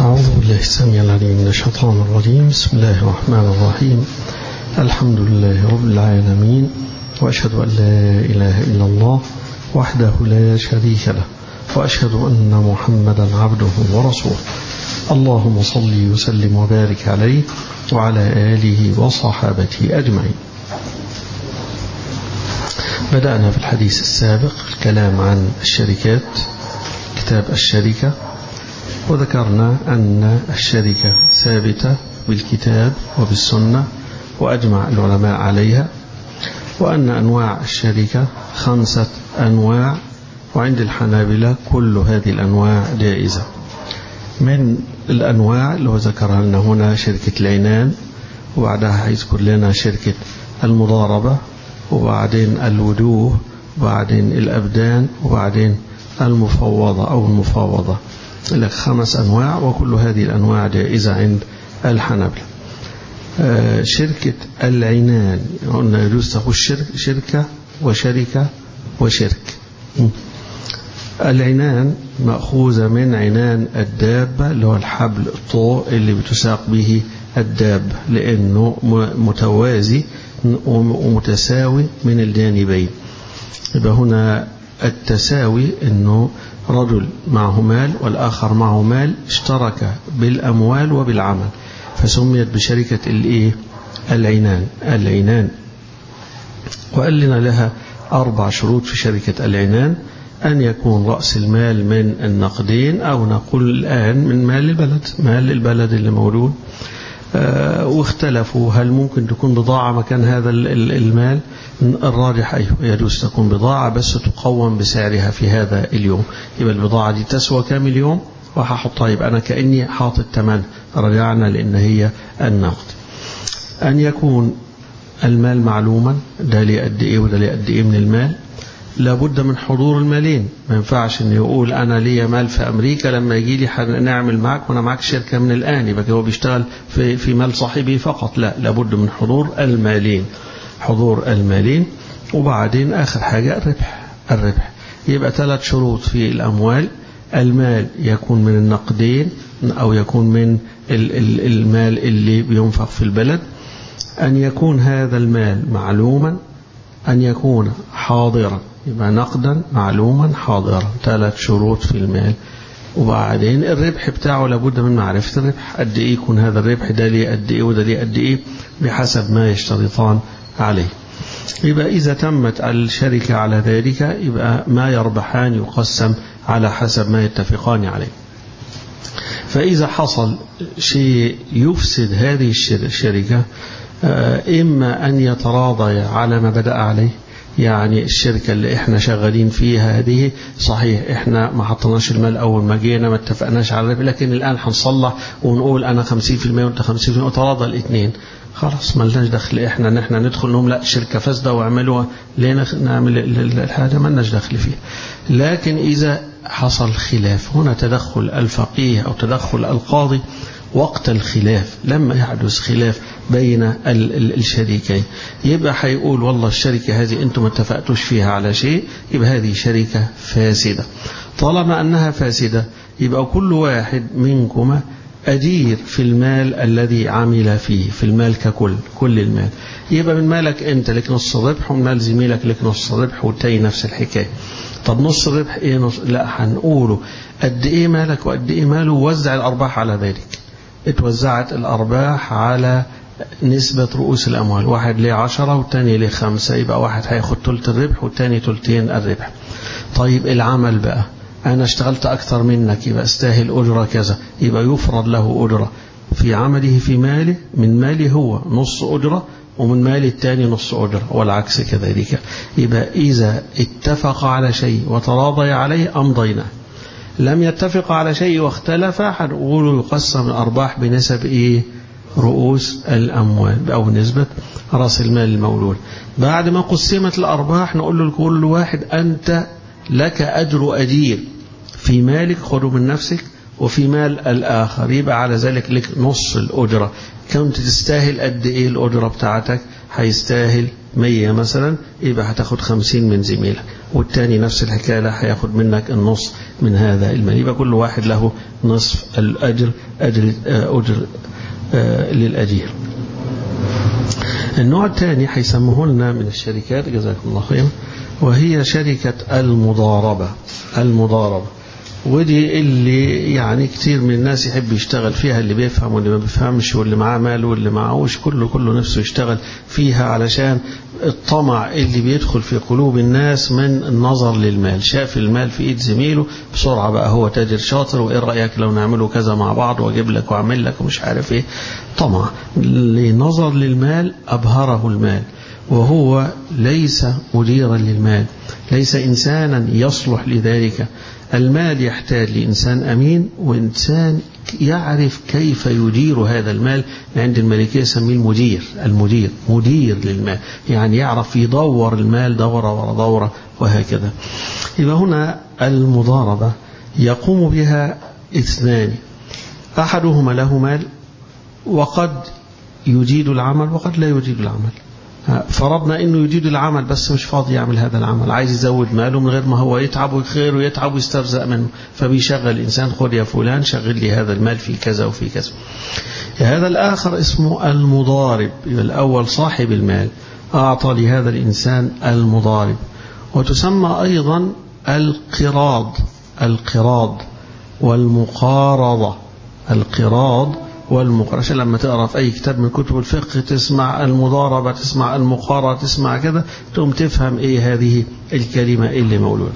أعوذ بالله السميع العليم من الشيطان الرجيم بسم الله الرحمن الرحيم الحمد لله رب العالمين وأشهد أن لا إله إلا الله وحده لا شريك له وأشهد أن محمدا عبده ورسوله اللهم صل وسلم وبارك عليه وعلى آله وصحابته أجمعين بدأنا في الحديث السابق الكلام عن الشركات كتاب الشركة وذكرنا أن الشركة ثابتة بالكتاب وبالسنة وأجمع العلماء عليها وأن أنواع الشركة خمسة أنواع وعند الحنابلة كل هذه الأنواع جائزة من الأنواع اللي هو ذكرها لنا هنا شركة العنان وبعدها هيذكر لنا شركة المضاربة وبعدين الوجوه وبعدين الأبدان وبعدين المفوضة أو المفاوضة لك خمس أنواع وكل هذه الأنواع جائزة عند الحنبلة شركة العنان قلنا يجوز تقول شركة وشركة وشرك العنان مأخوذة من عنان الدابة اللي هو الحبل الطوء اللي بتساق به الدابة لأنه متوازي ومتساوي من الجانبين يبقى هنا التساوي أنه رجل معه مال والآخر معه مال اشترك بالأموال وبالعمل فسميت بشركة الإيه العنان العنان وقال لنا لها أربع شروط في شركة العنان أن يكون رأس المال من النقدين أو نقول الآن من مال البلد مال البلد اللي موجود أه واختلفوا هل ممكن تكون بضاعة مكان هذا المال الراجح أيوه يجوز تكون بضاعة بس تقوم بسعرها في هذا اليوم يبقى البضاعة دي تسوى كام اليوم وهحطها يبقى أنا كأني حاطط ثمن رجعنا لأن هي النقد أن يكون المال معلوما ده لي قد إيه وده لي قد إيه من المال لابد من حضور المالين ما ينفعش ان يقول انا ليا مال في امريكا لما يجي لي نعمل معك وانا معك شركه من الان يبقى هو بيشتغل في في مال صاحبه فقط لا لابد من حضور المالين حضور المالين وبعدين اخر حاجه الربح الربح يبقى ثلاث شروط في الاموال المال يكون من النقدين او يكون من المال اللي بينفق في البلد ان يكون هذا المال معلوما أن يكون حاضرا يبقى نقدا معلوما حاضرا ثلاث شروط في المال وبعدين الربح بتاعه لابد من معرفة الربح قد إيه يكون هذا الربح ده ليه قد إيه وده ليه قد إيه بحسب ما يشترطان عليه يبقى إذا تمت الشركة على ذلك يبقى ما يربحان يقسم على حسب ما يتفقان عليه فإذا حصل شيء يفسد هذه الشركة إما أن يتراضى على ما بدأ عليه يعني الشركة اللي احنا شغالين فيها هذه صحيح احنا ما حطناش المال أول ما جينا ما اتفقناش على الربح لكن الآن هنصلح ونقول أنا 50% وأنت 50% وتراضى الاثنين خلاص ما لناش دخل احنا ان احنا ندخل لهم لا شركة فاسدة واعملوا ليه نعمل الحاجة ما لناش دخل فيها لكن إذا حصل خلاف هنا تدخل الفقيه أو تدخل القاضي وقت الخلاف لما يحدث خلاف بين الشريكين يبقى هيقول والله الشركة هذه أنتم ما اتفقتوش فيها على شيء يبقى هذه شركة فاسدة طالما أنها فاسدة يبقى كل واحد منكما أجير في المال الذي عمل فيه في المال ككل كل المال يبقى من مالك أنت لك نص الربح ومن مال زميلك لك نص الربح والتاني نفس الحكاية طب نص الربح ايه نص لا هنقوله قد ايه مالك وقد ايه ماله ووزع الارباح على ذلك اتوزعت الارباح على نسبة رؤوس الأموال واحد ليه عشرة والتاني ليه خمسة يبقى واحد هياخد تلت الربح والتاني تلتين الربح طيب العمل بقى أنا اشتغلت أكثر منك يبقى استاهل أجرة كذا يبقى يفرض له أجرة في عمله في ماله من ماله هو نص أجرة ومن مال التاني نص أجرة والعكس كذلك يبقى إذا اتفق على شيء وتراضي عليه أمضيناه لم يتفق على شيء واختلف هنقول يقسم الأرباح بنسب إيه رؤوس الأموال أو نسبة رأس المال المولود بعد ما قسمت الأرباح نقول له كل واحد أنت لك أجر أجير في مالك خذه من نفسك وفي مال الآخر يبقى على ذلك لك نص الأجرة كنت تستاهل قد إيه الأجرة بتاعتك هيستاهل مية مثلا يبقى هتاخد خمسين من زميلك والتاني نفس الحكاية لا هياخد منك النص من هذا المال يبقى كل واحد له نصف الأجر أجر, أجر للأجير النوع الثاني هيسموه لنا من الشركات جزاكم الله خيرا وهي شركة المضاربة المضاربة ودي اللي يعني كتير من الناس يحب يشتغل فيها اللي بيفهم واللي ما بيفهمش واللي معاه مال واللي معهوش كله كله نفسه يشتغل فيها علشان الطمع اللي بيدخل في قلوب الناس من النظر للمال شاف المال في ايد زميله بسرعة بقى هو تاجر شاطر وايه رأيك لو نعمله كذا مع بعض واجيب لك واعمل لك ومش عارف ايه طمع لنظر للمال أبهره المال وهو ليس مديرا للمال ليس إنسانا يصلح لذلك المال يحتاج لإنسان أمين وإنسان يعرف كيف يدير هذا المال عند الملكية يسميه المدير المدير مدير للمال يعني يعرف يدور المال دورة ورا دورة وهكذا إذا هنا المضاربة يقوم بها اثنان أحدهما له مال وقد يجيد العمل وقد لا يجيد العمل فرضنا انه يجيد العمل بس مش فاضي يعمل هذا العمل عايز يزود ماله من غير ما هو يتعب ويخير ويتعب ويسترزق منه فبيشغل الانسان خذ يا فلان شغل لي هذا المال في كذا وفي كذا هذا الاخر اسمه المضارب الاول صاحب المال اعطى لهذا الانسان المضارب وتسمى ايضا القراض القراض والمقارضه القراض والمقارنة عشان لما تقرا في أي كتاب من كتب الفقه تسمع المضاربة تسمع المقارنة تسمع كده تقوم تفهم إيه هذه الكلمة اللي مولودة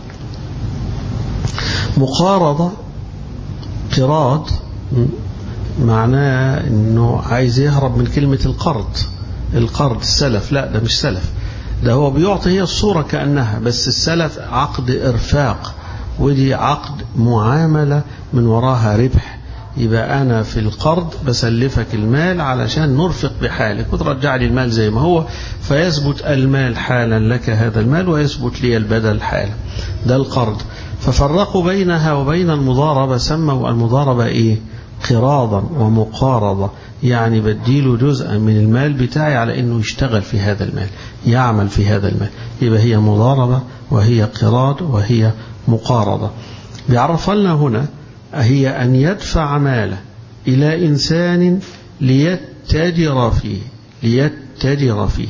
مقارضة قراض معناه انه عايز يهرب من كلمة القرض القرض السلف لا ده مش سلف ده هو بيعطي هي الصورة كأنها بس السلف عقد إرفاق ودي عقد معاملة من وراها ربح يبقى أنا في القرض بسلفك المال علشان نرفق بحالك وترجع لي المال زي ما هو فيثبت المال حالا لك هذا المال ويثبت لي البدل حالا ده القرض ففرقوا بينها وبين المضاربة سموا المضاربة إيه قراضا ومقارضة يعني بديله جزءا من المال بتاعي على أنه يشتغل في هذا المال يعمل في هذا المال يبقى هي مضاربة وهي قراض وهي مقارضة بيعرف لنا هنا هي أن يدفع ماله إلى إنسان ليتجر فيه ليتجر فيه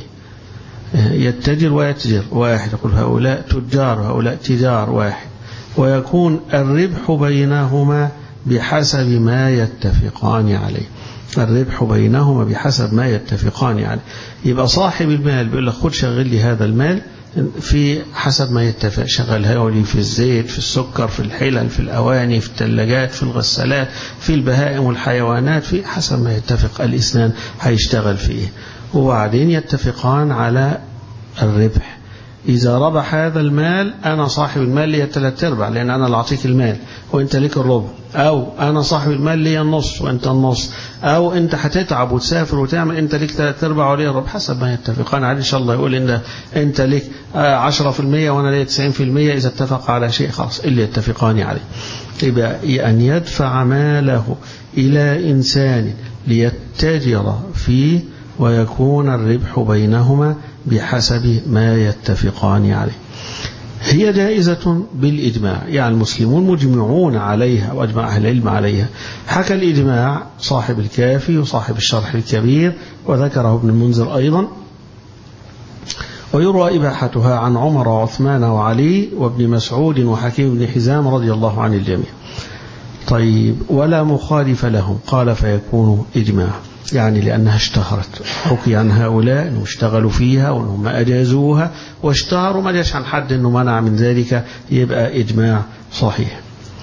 يتجر ويتجر واحد يقول هؤلاء تجار هؤلاء تجار واحد ويكون الربح بينهما بحسب ما يتفقان عليه الربح بينهما بحسب ما يتفقان عليه يبقى صاحب المال بيقول لك خد شغل لي هذا المال في حسب ما يتفق شغلها لي في الزيت في السكر في الحلل في الأواني في الثلاجات في الغسالات في البهائم والحيوانات في حسب ما يتفق الاثنان هيشتغل فيه وبعدين يتفقان على الربح إذا ربح هذا المال أنا صاحب المال لي ثلاث أرباع لأن أنا اللي أعطيك المال وأنت ليك الربع أو أنا صاحب المال لي النص وأنت النص أو أنت هتتعب وتسافر وتعمل أنت ليك ثلاث أرباع ولي الربع حسب ما يتفقان عليه إن شاء الله يقول إن أنت ليك 10% وأنا لي 90% إذا اتفق على شيء خلاص اللي يتفقان عليه يبقى أن يدفع ماله إلى إنسان ليتجر فيه ويكون الربح بينهما بحسب ما يتفقان عليه هي جائزة بالإجماع يعني المسلمون مجمعون عليها وأجمع أهل العلم عليها حكى الإجماع صاحب الكافي وصاحب الشرح الكبير وذكره ابن المنذر أيضا ويروى إباحتها عن عمر وعثمان وعلي وابن مسعود وحكيم بن حزام رضي الله عن الجميع طيب ولا مخالف لهم قال فيكون إجماع يعني لأنها اشتهرت حكي عن هؤلاء أنهم اشتغلوا فيها وأنهم أجازوها واشتهروا ما جاش عن حد أنه منع من ذلك يبقى إجماع صحيح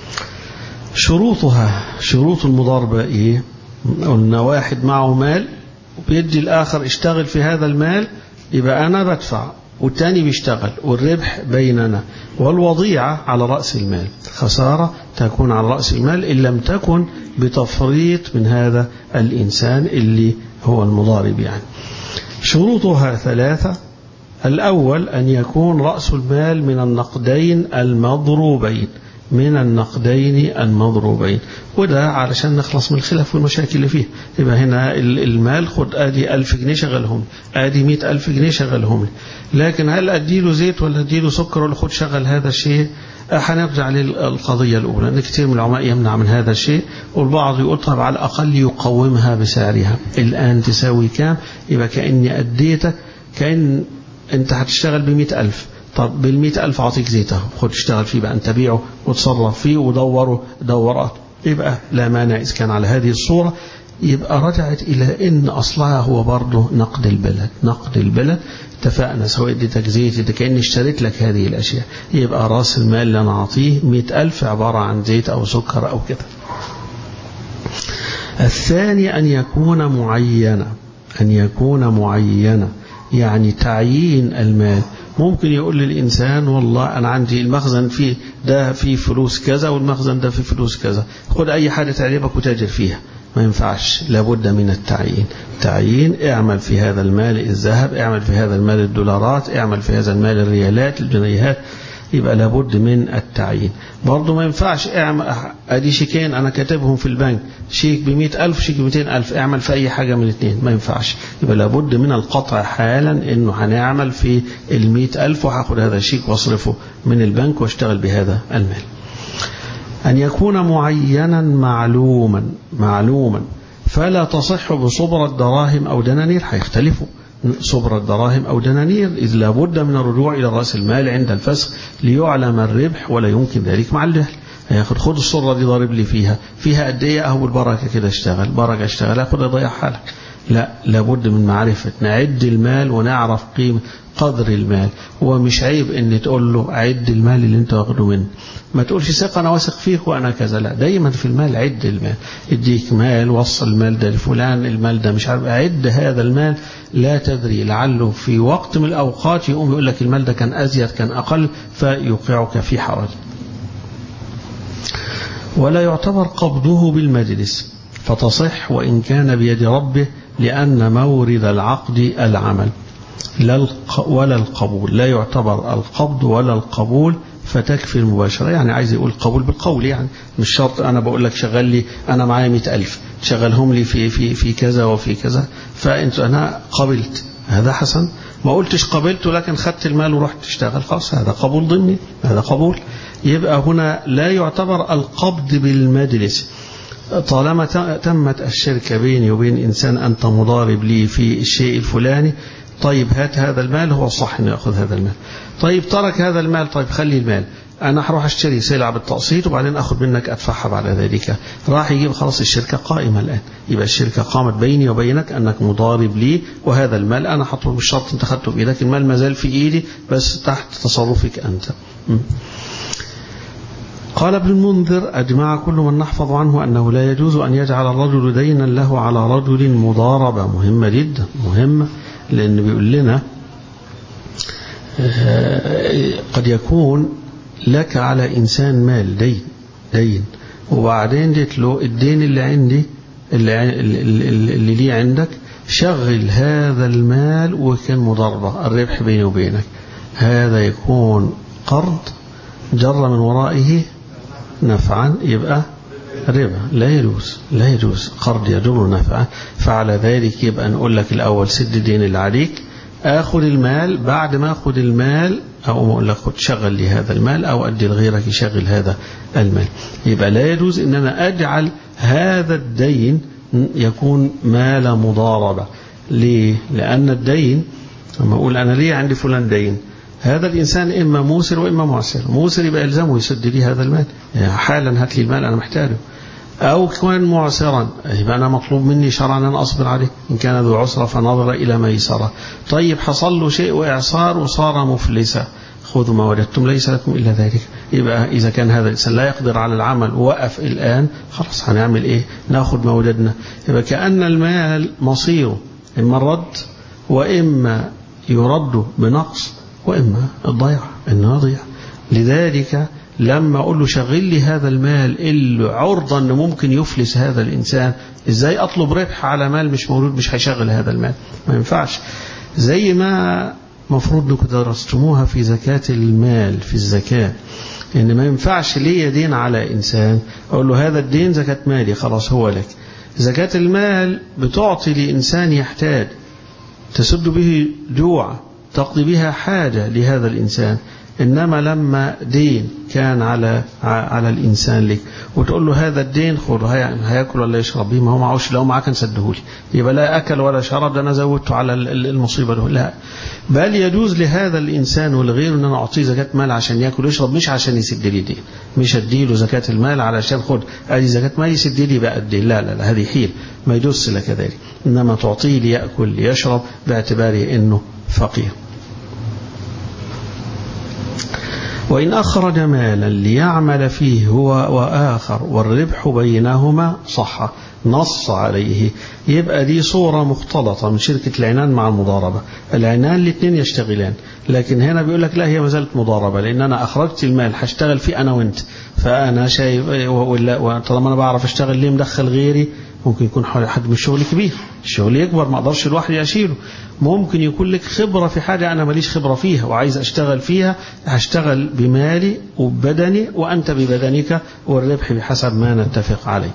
شروطها شروط المضاربة إيه قلنا واحد معه مال وبيدي الآخر اشتغل في هذا المال يبقى أنا بدفع والتاني بيشتغل والربح بيننا والوضيعة على رأس المال خسارة تكون على رأس المال إن لم تكن بتفريط من هذا الإنسان اللي هو المضارب يعني شروطها ثلاثة الأول أن يكون رأس المال من النقدين المضروبين من النقدين المضروبين وده علشان نخلص من الخلاف والمشاكل اللي فيه يبقى هنا المال خد ادي ألف جنيه شغلهم ادي مئة ألف جنيه شغلهم لكن هل اديله زيت ولا اديله سكر ولا خد شغل هذا الشيء هنرجع للقضية الأولى أن كثير من العلماء يمنع من هذا الشيء والبعض يقول طب على الأقل يقومها بسعرها الآن تساوي كام يبقى كأني أديتك كأن أنت هتشتغل بمئة ألف طب بالمئة ألف أعطيك زيت اهو خد اشتغل فيه بقى أنت بيعه وتصرف فيه ودوره دورات يبقى لا مانع إذا كان على هذه الصورة يبقى رجعت إلى إن أصلها هو برضه نقد البلد نقد البلد اتفقنا سواء اديتك زيت اديتك كأني اشتريت لك هذه الأشياء يبقى رأس المال اللي أنا أعطيه مئة ألف عبارة عن زيت أو سكر أو كده الثاني أن يكون معينة أن يكون معينة يعني تعيين المال ممكن يقول للإنسان والله أنا عندي المخزن فيه ده فيه فلوس كذا والمخزن ده فيه فلوس كذا خد أي حاجة تعجبك وتاجر فيها ما ينفعش لابد من التعيين تعيين اعمل في هذا المال الذهب اعمل في هذا المال الدولارات اعمل في هذا المال الريالات الجنيهات يبقى لابد من التعيين برضه ما ينفعش اعمل ادي شيكين انا كاتبهم في البنك شيك ب ألف شيك ب ألف اعمل في اي حاجة من الاثنين ما ينفعش يبقى لابد من القطع حالا انه هنعمل في ال ألف وهاخد هذا الشيك واصرفه من البنك واشتغل بهذا المال أن يكون معينا معلوما معلوما فلا تصح بصبر الدراهم أو دنانير هيختلفوا صبر الدراهم أو دنانير إذ لابد من الرجوع إلى رأس المال عند الفسخ ليعلم الربح ولا يمكن ذلك مع الجهل هياخد خد الصرة دي ضارب لي فيها فيها قد ايه اهو بالبركة كده اشتغل بركة اشتغل اخد اضيع حالك لا لابد من معرفة نعد المال ونعرف قيمة قدر المال ومش عيب ان تقول له عد المال اللي انت واخده منه ما تقولش ثقة انا واثق فيك وانا كذا لا دايما في المال عد المال اديك مال وصل المال ده لفلان المال ده مش عارف عد هذا المال لا تدري لعله في وقت من الاوقات يقوم يقول لك المال ده كان ازيد كان اقل فيوقعك في حرج ولا يعتبر قبضه بالمجلس فتصح وإن كان بيد ربه لأن مورد العقد العمل لا ولا القبول لا يعتبر القبض ولا القبول فتكفي المباشرة يعني عايز يقول قبول بالقول يعني مش شرط أنا بقول لك شغل لي أنا معايا مئة ألف شغلهم لي في, في, في كذا وفي كذا فأنت أنا قبلت هذا حسن ما قلتش قبلته لكن خدت المال ورحت تشتغل خلاص هذا قبول ضمني هذا قبول يبقى هنا لا يعتبر القبض بالمجلس طالما تمت الشركة بيني وبين إنسان أنت مضارب لي في الشيء الفلاني طيب هات هذا المال هو صح أنه يأخذ هذا المال طيب ترك هذا المال طيب خلي المال أنا هروح أشتري سلعة بالتقسيط وبعدين أخذ منك أدفعها بعد ذلك راح يجيب خلاص الشركة قائمة الآن يبقى الشركة قامت بيني وبينك أنك مضارب لي وهذا المال أنا حطه بالشرط أنت خدته بإيدك المال ما زال في إيدي بس تحت تصرفك أنت م. قال ابن المنذر أجمع كل من نحفظ عنه أنه لا يجوز أن يجعل الرجل دينا له على رجل مضاربة مهمة جدا مهمة لأن بيقول لنا قد يكون لك على إنسان مال دين دين وبعدين جيت له الدين اللي عندي اللي, اللي ليه عندك شغل هذا المال وكان مضاربة الربح بيني وبينك هذا يكون قرض جر من ورائه نفعا يبقى ربا لا يجوز لا يجوز قرض يجر نفعا فعلى ذلك يبقى نقول لك الأول سد الدين اللي عليك اخذ المال بعد ما اخذ المال او اقول لك خد شغل لي هذا المال او ادي لغيرك يشغل هذا المال يبقى لا يجوز ان انا اجعل هذا الدين يكون مال مضاربة ليه لان الدين لما اقول انا ليه عندي فلان دين هذا الإنسان إما موسر وإما معسر موسر يبقى يلزمه يسد لي هذا المال يعني حالا هات لي المال أنا محتاجه أو كان معسرا يبقى أنا مطلوب مني شرعا أن أصبر عليه إن كان ذو عسرة فنظر إلى ميسرة طيب حصل له شيء وإعصار وصار مفلسا خذوا ما وجدتم ليس لكم إلا ذلك يبقى إذا كان هذا الإنسان لا يقدر على العمل ووقف الآن خلاص هنعمل إيه ناخذ ما وجدنا يبقى كأن المال مصيره إما الرد وإما يرد بنقص وإما الضيع إنه يضيع لذلك لما أقول له شغل لي هذا المال اللي عرضا أنه ممكن يفلس هذا الإنسان إزاي أطلب ربح على مال مش موجود مش هيشغل هذا المال ما ينفعش زي ما مفروض انكم درستموها في زكاة المال في الزكاة إن ما ينفعش ليا دين على إنسان أقول له هذا الدين زكاة مالي خلاص هو لك زكاة المال بتعطي لإنسان يحتاج تسد به جوع تقضي بها حاجة لهذا الإنسان إنما لما دين كان على على الإنسان لك وتقول له هذا الدين خذ هياكل ولا يشرب به ما هو معوش لو معاه كان سدهولي يبقى لا أكل ولا شرب ده أنا زودته على المصيبة له لا بل يجوز لهذا الإنسان ولغيره أن أنا أعطيه زكاة مال عشان ياكل ويشرب مش عشان يسد لي دين مش أديله زكاة المال علشان خد أدي زكاة مال يسد لي بقى الدين لا لا لا هذه حيل ما يجوز لك ذلك إنما تعطيه ليأكل ليشرب باعتباره أنه فقير وإن أخرج مالا ليعمل فيه هو وآخر والربح بينهما صح نص عليه يبقى دي صورة مختلطة من شركة العنان مع المضاربة العنان الاثنين يشتغلان لكن هنا بيقول لك لا هي ما زالت مضاربة لأن أنا أخرجت المال هشتغل فيه أنا وأنت فأنا شايف طالما أنا بعرف أشتغل ليه مدخل غيري ممكن يكون حد من الشغل كبير الشغل يكبر ما اقدرش لوحدي اشيله ممكن يكون لك خبرة في حاجة أنا ماليش خبرة فيها وعايز أشتغل فيها هشتغل بمالي وببدني وأنت ببدنك والربح بحسب ما نتفق عليه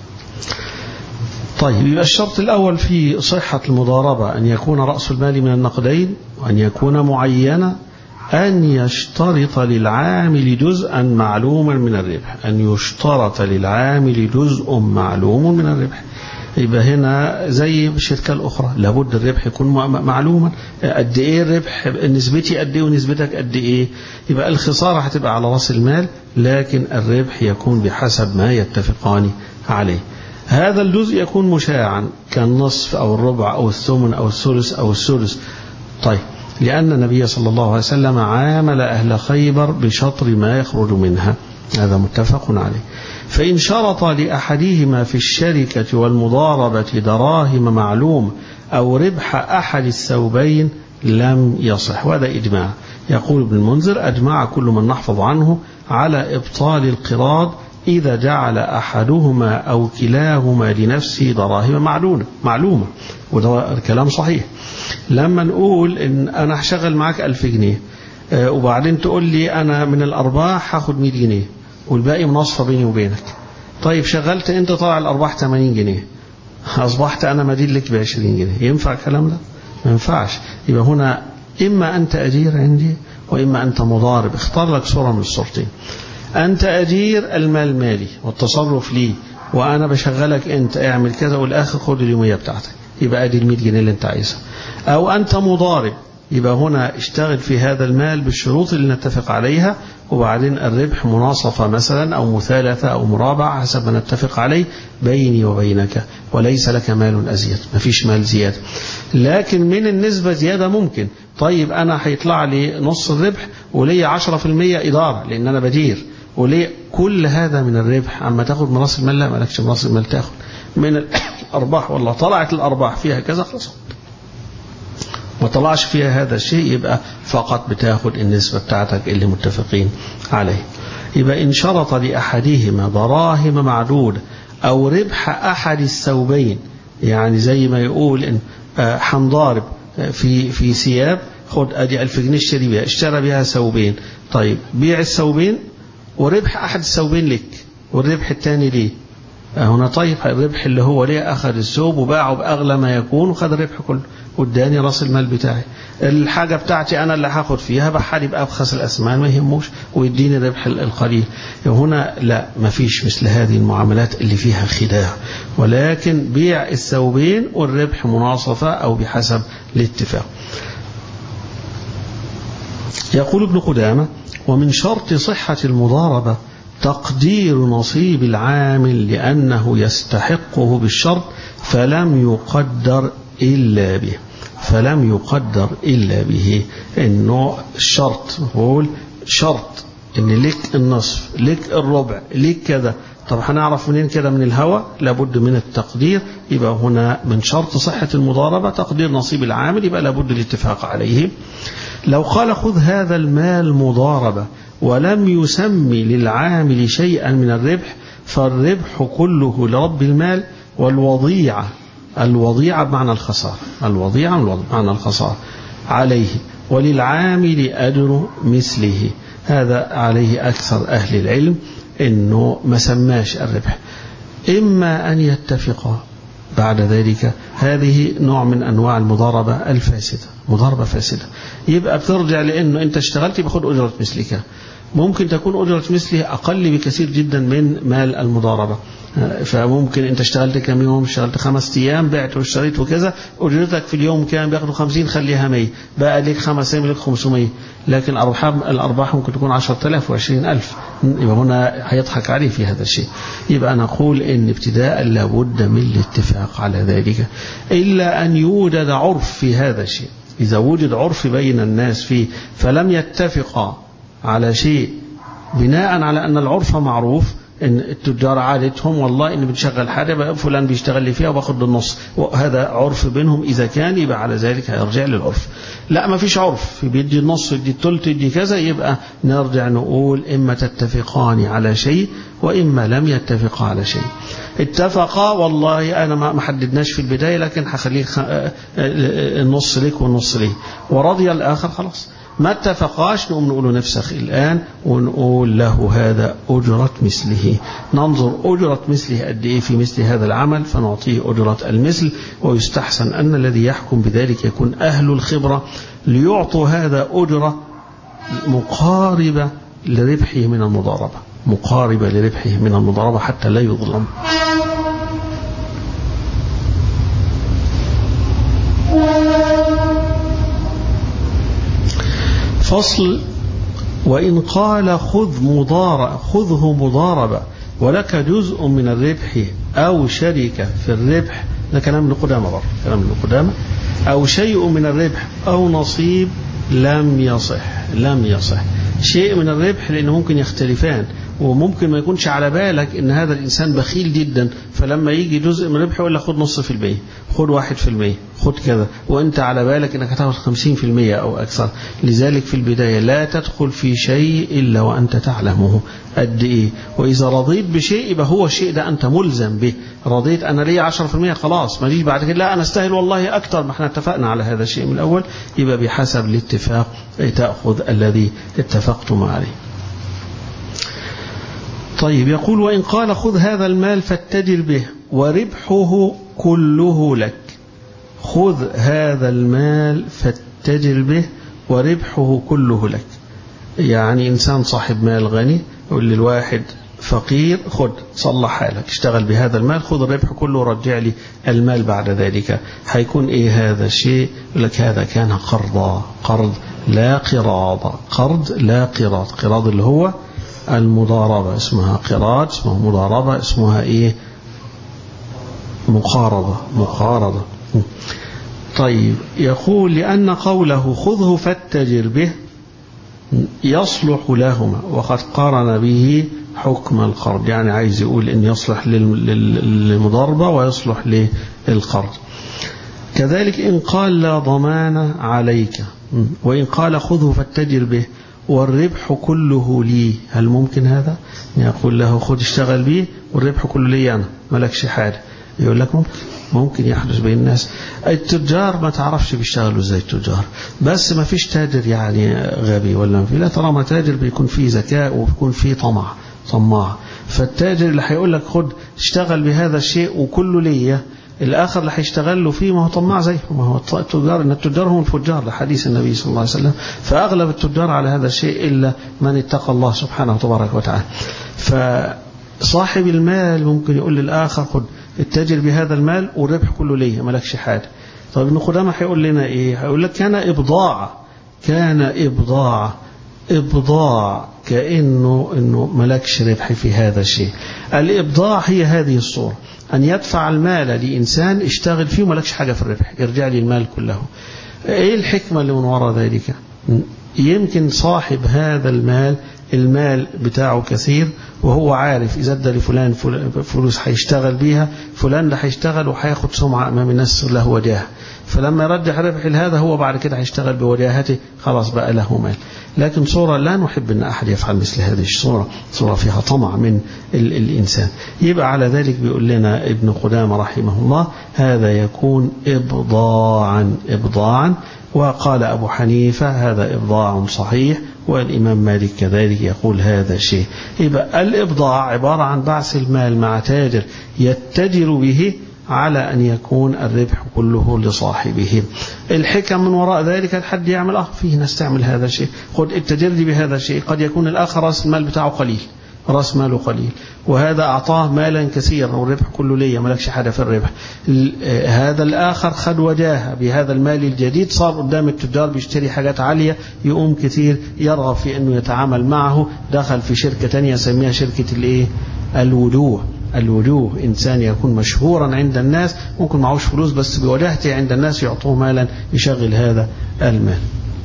طيب يبقى الشرط الأول في صحة المضاربة أن يكون رأس المال من النقدين وأن يكون معينا أن يشترط للعامل جزءا معلوما من الربح أن يشترط للعامل جزء معلوم من الربح يبقى هنا زي الشركة الأخرى لابد الربح يكون معلوما قد إيه الربح نسبتي قد إيه ونسبتك قد إيه يبقى الخسارة هتبقى على رأس المال لكن الربح يكون بحسب ما يتفقان عليه هذا الجزء يكون مشاعا كالنصف أو الربع أو الثمن أو الثلث أو السدس طيب لأن النبي صلى الله عليه وسلم عامل أهل خيبر بشطر ما يخرج منها هذا متفق عليه فإن شرط لأحدهما في الشركة والمضاربة دراهم معلوم أو ربح أحد الثوبين لم يصح وهذا إجماع يقول ابن المنذر أجمع كل من نحفظ عنه على إبطال القراض إذا جعل أحدهما أو كلاهما لنفسه دراهم معلومة معلومة وده الكلام صحيح لما نقول إن أنا هشغل معاك ألف جنيه وبعدين تقول لي أنا من الأرباح هاخد 100 جنيه والباقي مناصفة بيني وبينك طيب شغلت أنت طلع الأرباح 80 جنيه أصبحت أنا مدين لك ب 20 جنيه ينفع الكلام ده؟ ما ينفعش يبقى هنا إما أنت أجير عندي وإما أنت مضارب اختار لك صورة من الصورتين أنت أجير المال مالي والتصرف لي وأنا بشغلك أنت اعمل كذا والآخر خد اليومية بتاعتك يبقى أدي ال 100 جنيه اللي أنت عايزها أو أنت مضارب يبقى هنا اشتغل في هذا المال بالشروط اللي نتفق عليها وبعدين الربح مناصفة مثلا أو مثالثة أو مرابعة حسب ما نتفق عليه بيني وبينك وليس لك مال أزيد ما فيش مال زيادة لكن من النسبة زيادة ممكن طيب أنا هيطلع لي نص الربح ولي 10% إدارة لأن أنا بدير وليه كل هذا من الربح أما تاخد من راس المال لا مالكش من راس المال تاخد من الأرباح والله طلعت الأرباح فيها كذا خلاص ما طلعش فيها هذا الشيء يبقى فقط بتاخد النسبة بتاعتك اللي متفقين عليه يبقى إن شرط لأحدهما دراهم معدودة أو ربح أحد الثوبين يعني زي ما يقول إن حنضارب في في ثياب خد ادي 1000 جنيه اشتري بيها اشترى بيها ثوبين طيب بيع الثوبين وربح احد الثوبين لك والربح الثاني ليه هنا طيب الربح اللي هو ليه اخذ الثوب وباعه باغلى ما يكون وخد الربح كله واداني راس المال بتاعي الحاجة بتاعتي أنا اللي هاخد فيها بحالي بأبخس الأثمان ما يهموش ويديني الربح القليل هنا لا ما فيش مثل هذه المعاملات اللي فيها خداع ولكن بيع الثوبين والربح مناصفة أو بحسب الاتفاق يقول ابن قدامة ومن شرط صحة المضاربة تقدير نصيب العامل لأنه يستحقه بالشرط فلم يقدر إلا به فلم يقدر إلا به إنه الشرط نقول شرط إن لك النصف لك الربع لك كذا طب هنعرف منين كده من الهوى لابد من التقدير يبقى هنا من شرط صحة المضاربة تقدير نصيب العامل يبقى لابد الاتفاق عليه لو قال خذ هذا المال مضاربة ولم يسمي للعامل شيئا من الربح فالربح كله لرب المال والوضيعة الوضيعة بمعنى الخسارة الوضيعة بمعنى الخسارة عليه وللعامل أجر مثله هذا عليه أكثر أهل العلم أنه ما سماش الربح إما أن يتفقا بعد ذلك هذه نوع من أنواع المضاربة الفاسدة مضاربة فاسدة يبقى بترجع لأنه أنت اشتغلت باخد أجرة مثلك ممكن تكون أجرة مثله أقل بكثير جدا من مال المضاربة فممكن انت اشتغلت كم يوم اشتغلت خمس ايام بعت واشتريت وكذا اجرتك في اليوم كام بياخدوا 50 خليها 100 بقى ليك خمس ايام ليك 500 لكن ارباح الارباح ممكن تكون 10000 و20000 يبقى هنا هيضحك عليه في هذا الشيء يبقى نقول ان ابتداء لابد من الاتفاق على ذلك الا ان يوجد عرف في هذا الشيء اذا وجد عرف بين الناس فيه فلم يتفقا على شيء بناء على ان العرف معروف ان التجار عادتهم والله ان بنشغل حاجه بقى فلان بيشتغل لي فيها وباخد النص وهذا عرف بينهم اذا كان يبقى على ذلك هيرجع للعرف لا ما فيش عرف بيدي النص يدي الثلث يدي كذا يبقى نرجع نقول اما تتفقان على شيء واما لم يتفقا على شيء اتفقا والله انا ما حددناش في البدايه لكن هخليه النص ليك والنص ليه ورضي الاخر خلاص ما اتفقاش نقوم نقول نفسخ الآن ونقول له هذا أجرة مثله ننظر أجرة مثله قد إيه في مثل هذا العمل فنعطيه أجرة المثل ويستحسن أن الذي يحكم بذلك يكون أهل الخبرة ليعطوا هذا أجرة مقاربة لربحه من المضاربة مقاربة لربحه من المضاربة حتى لا يظلم فصل وإن قال خذ مضارب خذه مضاربة ولك جزء من الربح أو شركة في الربح ده كلام ابن قدامة برضه كلام ابن قدامة أو شيء من الربح أو نصيب لم يصح لم يصح شيء من الربح لأنه ممكن يختلفان وممكن ما يكونش على بالك ان هذا الانسان بخيل جدا فلما يجي جزء من ربحه يقول لك خد نص في المية خد واحد في المية خد كذا وانت على بالك انك هتاخد خمسين في المية او اكثر لذلك في البداية لا تدخل في شيء الا وانت تعلمه قد ايه واذا رضيت بشيء يبقى هو الشيء ده انت ملزم به رضيت انا ليا 10% خلاص ما بعد كده لا انا استاهل والله اكتر ما احنا اتفقنا على هذا الشيء من الاول يبقى بحسب الاتفاق تاخذ الذي اتفقتم عليه طيب يقول وإن قال خذ هذا المال فاتجر به وربحه كله لك خذ هذا المال فاتجر به وربحه كله لك يعني إنسان صاحب مال غني يقول للواحد فقير خذ صلح حالك اشتغل بهذا المال خذ الربح كله ورجع لي المال بعد ذلك هيكون ايه هذا الشيء يقول لك هذا كان قرضا قرض لا قراض قرض لا قراض قراض اللي هو المضاربة اسمها قراض اسمها مضاربة اسمها ايه مقارضة مقارضة طيب يقول لأن قوله خذه فاتجر به يصلح لهما وقد قارن به حكم القرض يعني عايز يقول ان يصلح للمضاربة ويصلح للقرض كذلك إن قال لا ضمان عليك وإن قال خذه فاتجر به والربح كله لي هل ممكن هذا يقول له خذ اشتغل به والربح كله لي أنا ملكش حاجة يقول لك ممكن ممكن يحدث بين الناس التجار ما تعرفش بيشتغلوا ازاي التجار بس ما فيش تاجر يعني غبي ولا ما في لا طالما تاجر بيكون فيه ذكاء وبيكون فيه طمع طماع فالتاجر اللي هيقول لك خد اشتغل بهذا الشيء وكله ليا الآخر اللي هيشتغل له فيه ما هو طماع زيه ما هو التجار إن التجار هم الفجار لحديث النبي صلى الله عليه وسلم فأغلب التجار على هذا الشيء إلا من اتقى الله سبحانه تبارك وتعالى فصاحب المال ممكن يقول للآخر خد اتجر بهذا المال والربح كله ليه مالكش حاجة طيب ابن قدامة هيقول لنا إيه هيقول لك كان إبضاع كان إبضاع إبضاع كأنه إنه ملكش ربح في هذا الشيء الإبضاع هي هذه الصورة أن يدفع المال لإنسان اشتغل فيه وملكش حاجة في الربح يرجع لي المال كله إيه الحكمة اللي من وراء ذلك يمكن صاحب هذا المال المال بتاعه كثير وهو عارف إذا ادى لفلان فلوس هيشتغل بيها فلان ده هيشتغل وهياخد سمعة أمام الناس له وجاهه فلما يرجح ربح لهذا هو بعد كده هيشتغل بوجاهته خلاص بقى له مال لكن صورة لا نحب أن أحد يفعل مثل هذه الصورة صورة فيها طمع من ال الإنسان يبقى على ذلك بيقول لنا ابن قدامة رحمه الله هذا يكون إبضاعا إبضاعا وقال أبو حنيفة هذا إبضاع صحيح والإمام مالك كذلك يقول هذا شيء يبقى الإبضاع عبارة عن بعث المال مع تاجر يتجر به على أن يكون الربح كله لصاحبه الحكم من وراء ذلك الحد يعمل أه فيه ناس تعمل هذا الشيء خد اتجر لي بهذا الشيء قد يكون الآخر رأس المال بتاعه قليل راس ماله قليل وهذا أعطاه مالا كثيرا والربح كله ليا مالكش حاجة في الربح هذا الآخر خد وجاهه بهذا المال الجديد صار قدام التجار بيشتري حاجات عالية يقوم كثير يرغب في أنه يتعامل معه دخل في شركة تانية يسميها شركة الايه الوجوه الوجوه إنسان يكون مشهورا عند الناس ممكن معهوش فلوس بس بوجاهته عند الناس يعطوه مالا يشغل هذا المال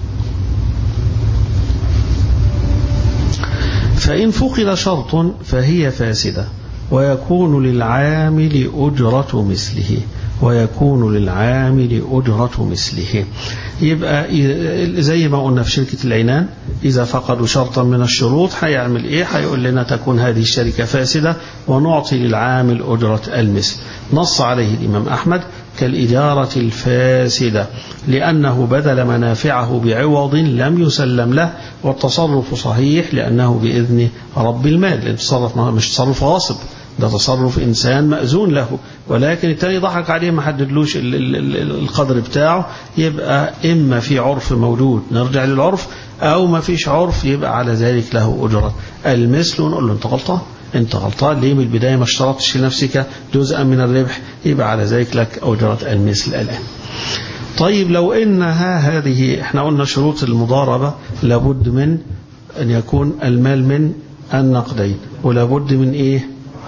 فإن فقد شرط فهي فاسدة ويكون للعامل أجرة مثله ويكون للعامل أجرة مثله يبقى زي ما قلنا في شركة العنان إذا فقدوا شرطا من الشروط هيعمل إيه هيقول لنا تكون هذه الشركة فاسدة ونعطي للعامل أجرة المثل نص عليه الإمام أحمد كالإجارة الفاسدة لأنه بذل منافعه بعوض لم يسلم له والتصرف صحيح لأنه بإذن رب المال التصرف مش تصرف غاصب ده تصرف إنسان مأذون له ولكن التاني ضحك عليه ما حددلوش القدر بتاعه يبقى إما في عرف موجود نرجع للعرف أو ما فيش عرف يبقى على ذلك له أجرة المثل ونقول له أنت غلطان أنت غلطان ليه من البداية ما اشترطتش لنفسك جزءا من الربح يبقى على ذلك لك أجرة المثل الآن طيب لو إنها هذه احنا قلنا شروط المضاربة لابد من أن يكون المال من النقدين ولابد من إيه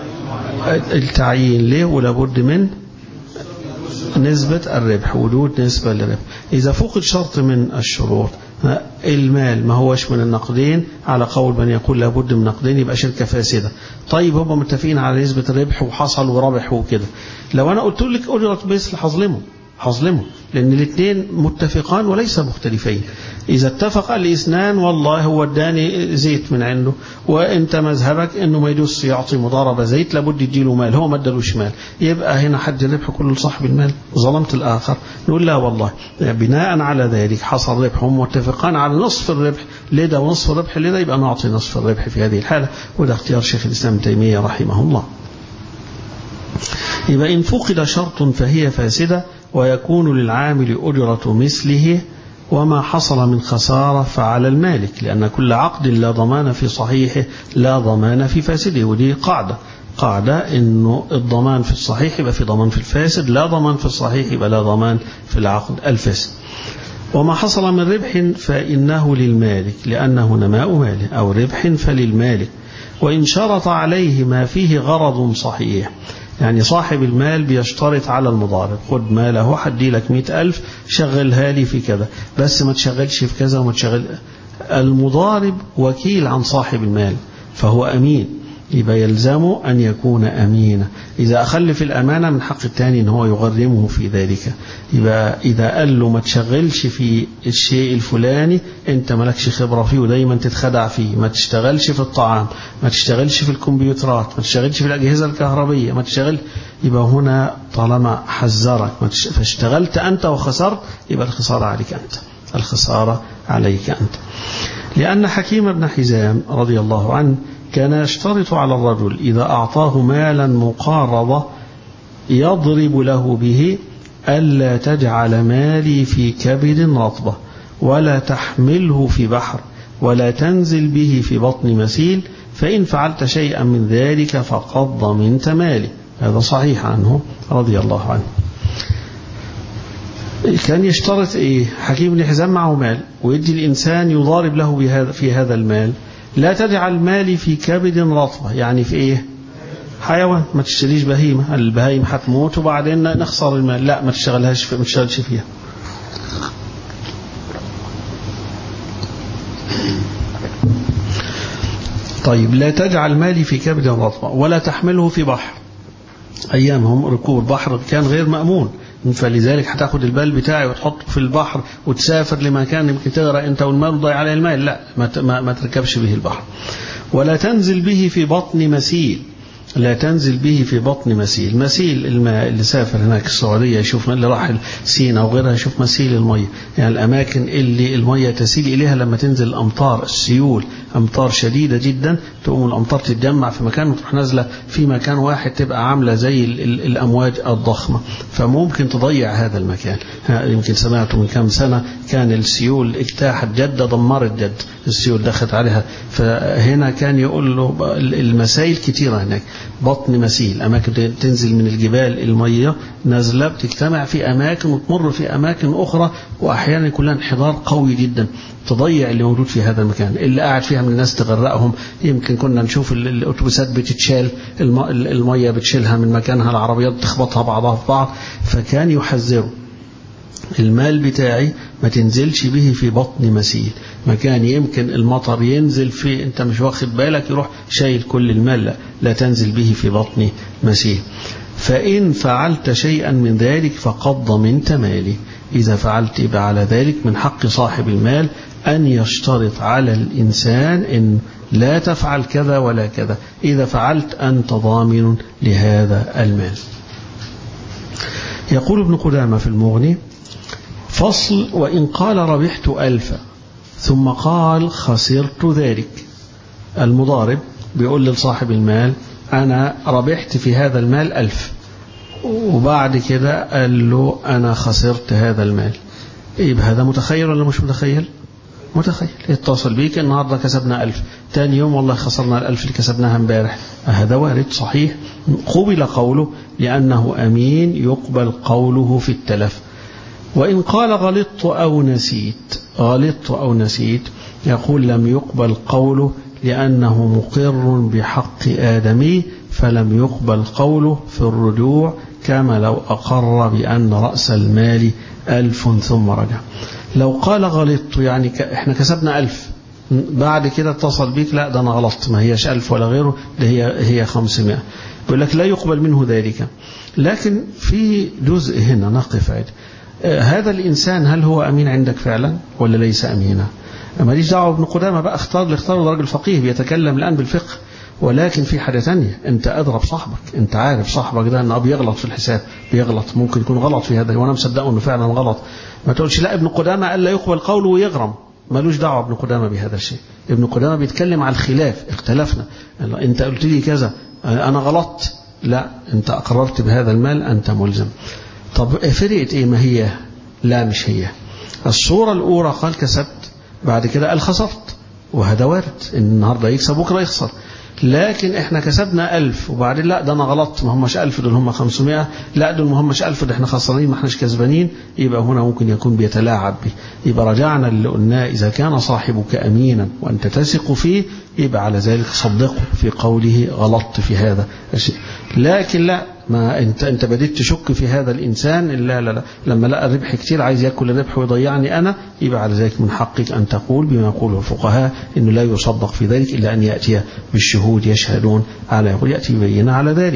التعيين ليه ولابد من نسبة الربح وجود نسبة للربح إذا فقد شرط من الشروط المال ما هوش من النقدين على قول من يقول لابد من نقدين يبقى شركة فاسدة طيب هم متفقين على نسبة الربح وحصل وربح وكده لو أنا قلت لك أجرة مثل هظلمه هظلمه لأن الاثنين متفقان وليس مختلفين إذا اتفق الاثنان والله هو اداني زيت من عنده وانت مذهبك انه ما يجوز يعطي مضاربة زيت لابد يديله مال هو ما ادالوش مال يبقى هنا حد الربح كله لصاحب المال ظلمت الآخر نقول لا والله بناء على ذلك حصل ربح هم متفقان على نصف الربح لده ونصف الربح لده يبقى نعطي نصف الربح في هذه الحالة وده اختيار شيخ الإسلام تيمية رحمه الله يبقى إن فقد شرط فهي فاسدة ويكون للعامل أجرة مثله وما حصل من خسارة فعلى المالك لأن كل عقد لا ضمان في صحيحه لا ضمان في فاسده ودي قاعدة قاعدة أنه الضمان في الصحيح يبقى في ضمان في الفاسد لا ضمان في الصحيح يبقى لا ضمان في العقد الفاسد وما حصل من ربح فإنه للمالك لأنه نماء ماله أو ربح فللمالك وإن شرط عليه ما فيه غرض صحيح يعني صاحب المال بيشترط على المضارب خد ماله حدي لك مئة ألف شغلها لي في كذا بس ما تشغلش في كذا وما تشغل المضارب وكيل عن صاحب المال فهو أمين يبقى يلزمه أن يكون أمينا إذا أخل في الأمانة من حق الثاني أن هو يغرمه في ذلك يبقى إذا قال له ما تشغلش في الشيء الفلاني أنت مالكش خبرة فيه ودايما تتخدع فيه ما تشتغلش في الطعام ما تشتغلش في الكمبيوترات ما تشتغلش في الأجهزة الكهربية ما تشتغل يبقى هنا طالما حذرك فاشتغلت أنت وخسرت يبقى الخسارة عليك أنت الخسارة عليك أنت لأن حكيم بن حزام رضي الله عنه كان يشترط على الرجل إذا أعطاه مالا مقارضة يضرب له به ألا تجعل مالي في كبد رطبة ولا تحمله في بحر ولا تنزل به في بطن مسيل فإن فعلت شيئا من ذلك فقد ضمنت مالي هذا صحيح عنه رضي الله عنه كان يشترط إيه حكيم بن حزام معه مال ويدي الإنسان يضارب له بهذا في هذا المال لا تجعل مالي في كبد رطبة يعني في ايه حيوان ما تشتريش بهيمة البهايم هتموت وبعدين نخسر المال لا ما تشتغلهاش في ما تشتغلش فيها طيب لا تجعل مالي في كبد رطبة ولا تحمله في بحر أيامهم ركوب البحر كان غير مأمون فلذلك هتاخد البال بتاعي وتحطه في البحر وتسافر لمكان يمكن تغرق انت والمال وضيع عليه المال لا ما, ما, ما تركبش به البحر ولا تنزل به في بطن مسيل لا تنزل به في بطن مسيل مسيل الماء اللي سافر هناك السعودية يشوف اللي راح سينا وغيرها يشوف مسيل المية يعني الأماكن اللي المية تسيل إليها لما تنزل الأمطار السيول أمطار شديدة جدا تقوم الأمطار تتجمع في مكان وتروح نازلة في مكان واحد تبقى عاملة زي ال ال الأمواج الضخمة فممكن تضيع هذا المكان يمكن سمعت من كم سنة كان السيول اجتاحت جدة دمرت جد السيول دخلت عليها فهنا كان يقول له المسائل كتيرة هناك بطن مسيل أماكن تنزل من الجبال المية نازلة بتجتمع في أماكن وتمر في أماكن أخرى وأحيانا يكون لها انحدار قوي جدا تضيع اللي موجود في هذا المكان اللي قاعد فيها من الناس تغرقهم يمكن كنا نشوف الأتوبيسات بتتشال المية بتشيلها من مكانها العربيات تخبطها بعضها في بعض فكان يحذروا المال بتاعي ما تنزلش به في بطن مسيل مكان يمكن المطر ينزل فيه انت مش واخد بالك يروح شايل كل المال لا, لا تنزل به في بطن مسيل فإن فعلت شيئا من ذلك فقد ضمنت مالي إذا فعلت يبقى على ذلك من حق صاحب المال أن يشترط على الإنسان إن لا تفعل كذا ولا كذا إذا فعلت أنت ضامن لهذا المال يقول ابن قدامة في المغني فصل وإن قال ربحت ألفا ثم قال خسرت ذلك المضارب بيقول لصاحب المال أنا ربحت في هذا المال ألف وبعد كده قال له أنا خسرت هذا المال يبقى هذا متخيل ولا مش متخيل متخيل يتصل بيك النهاردة كسبنا ألف تاني يوم والله خسرنا الألف اللي كسبناها امبارح هذا وارد صحيح قبل قوله لأنه أمين يقبل قوله في التلف وإن قال غلطت أو نسيت غلطت أو نسيت يقول لم يقبل قوله لأنه مقر بحق آدمي فلم يقبل قوله في الرجوع كما لو أقر بأن رأس المال ألف ثم رجع لو قال غلطت يعني احنا كسبنا ألف بعد كده اتصل بيك لا ده أنا غلطت ما هيش ألف ولا غيره ده هي هي 500 بيقول لك لا يقبل منه ذلك لكن في جزء هنا نقف عادي هذا الإنسان هل هو أمين عندك فعلا ولا ليس أمينا ماليش دعوة ابن قدامة بقى اختار اللي اختاره راجل فقيه بيتكلم الآن بالفقه ولكن في حاجة ثانية انت اضرب صاحبك انت عارف صاحبك ده انه بيغلط في الحساب بيغلط ممكن يكون غلط في هذا وانا مصدقه انه فعلا غلط ما تقولش لا ابن قدامة قال لا يقبل قوله ويغرم ملوش دعوة ابن قدامة بهذا الشيء ابن قدامة بيتكلم على الخلاف اختلفنا انت قلت لي كذا انا غلطت لا انت اقررت بهذا المال انت ملزم طب فرقت ايه ما هي لا مش هي الصورة الاولى قال كسبت بعد كده قال خسرت وهذا وارد ان النهارده يكسب بكره يخسر لكن احنا كسبنا ألف وبعدين لا ده انا غلطت ما هماش ألف دول هم 500 لا دول ما هماش ألف ده احنا خسرانين ما احناش كسبانين يبقى هنا ممكن يكون بيتلاعب به يبقى رجعنا اللي قلناه إذا كان صاحبك أمينا وأنت تثق فيه يبقى على ذلك صدقه في قوله غلطت في هذا الشيء لكن لا ما انت انت بديت تشك في هذا الانسان لا لا لا لما لقى الربح كتير عايز ياكل الربح ويضيعني انا يبقى على ذلك من حقك ان تقول بما يقوله الفقهاء انه لا يصدق في ذلك الا ان ياتي بالشهود يشهدون على يقول ياتي بينه على ذلك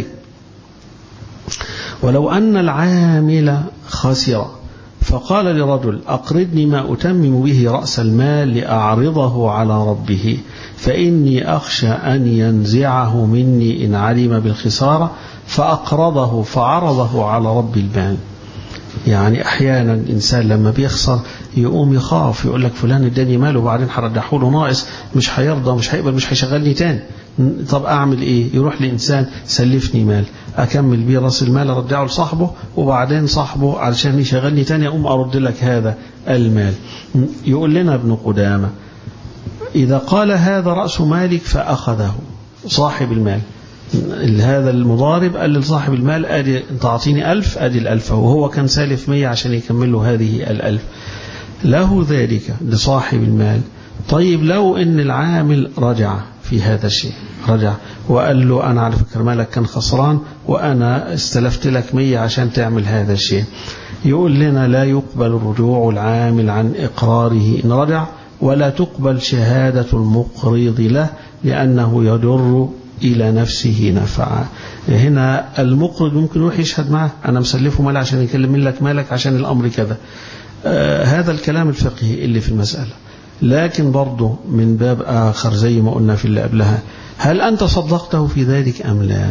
ولو ان العامل خسر فقال لرجل أقرضني ما أتمم به رأس المال لأعرضه على ربه فإني أخشى أن ينزعه مني إن علم بالخسارة فأقرضه فعرضه على رب المال يعني أحيانا الإنسان لما بيخسر يقوم يخاف يقول لك فلان اداني مال وبعدين هرجعه له ناقص مش هيرضى مش هيقبل مش هيشغلني تاني طب أعمل إيه يروح لإنسان سلفني مال أكمل بيه راس المال أرجعه لصاحبه وبعدين صاحبه علشان يشغلني تاني أقوم أرد لك هذا المال يقول لنا ابن قدامة إذا قال هذا رأس مالك فأخذه صاحب المال هذا المضارب قال لصاحب المال أدي تعطيني ألف أدي الألف وهو كان سالف مية عشان يكمل له هذه الألف له ذلك لصاحب المال طيب لو ان العامل رجع في هذا الشيء رجع وقال له أنا على فكرة مالك كان خسران وأنا استلفت لك مية عشان تعمل هذا الشيء يقول لنا لا يقبل رجوع العامل عن إقراره إن رجع ولا تقبل شهادة المقرض له لأنه يضر إلى نفسه نفعا هنا المقرض ممكن يروح يشهد معه أنا مسلفه مال عشان يكلم لك مالك عشان الأمر كذا آه هذا الكلام الفقهي اللي في المسألة لكن برضه من باب آخر زي ما قلنا في اللي قبلها هل أنت صدقته في ذلك أم لا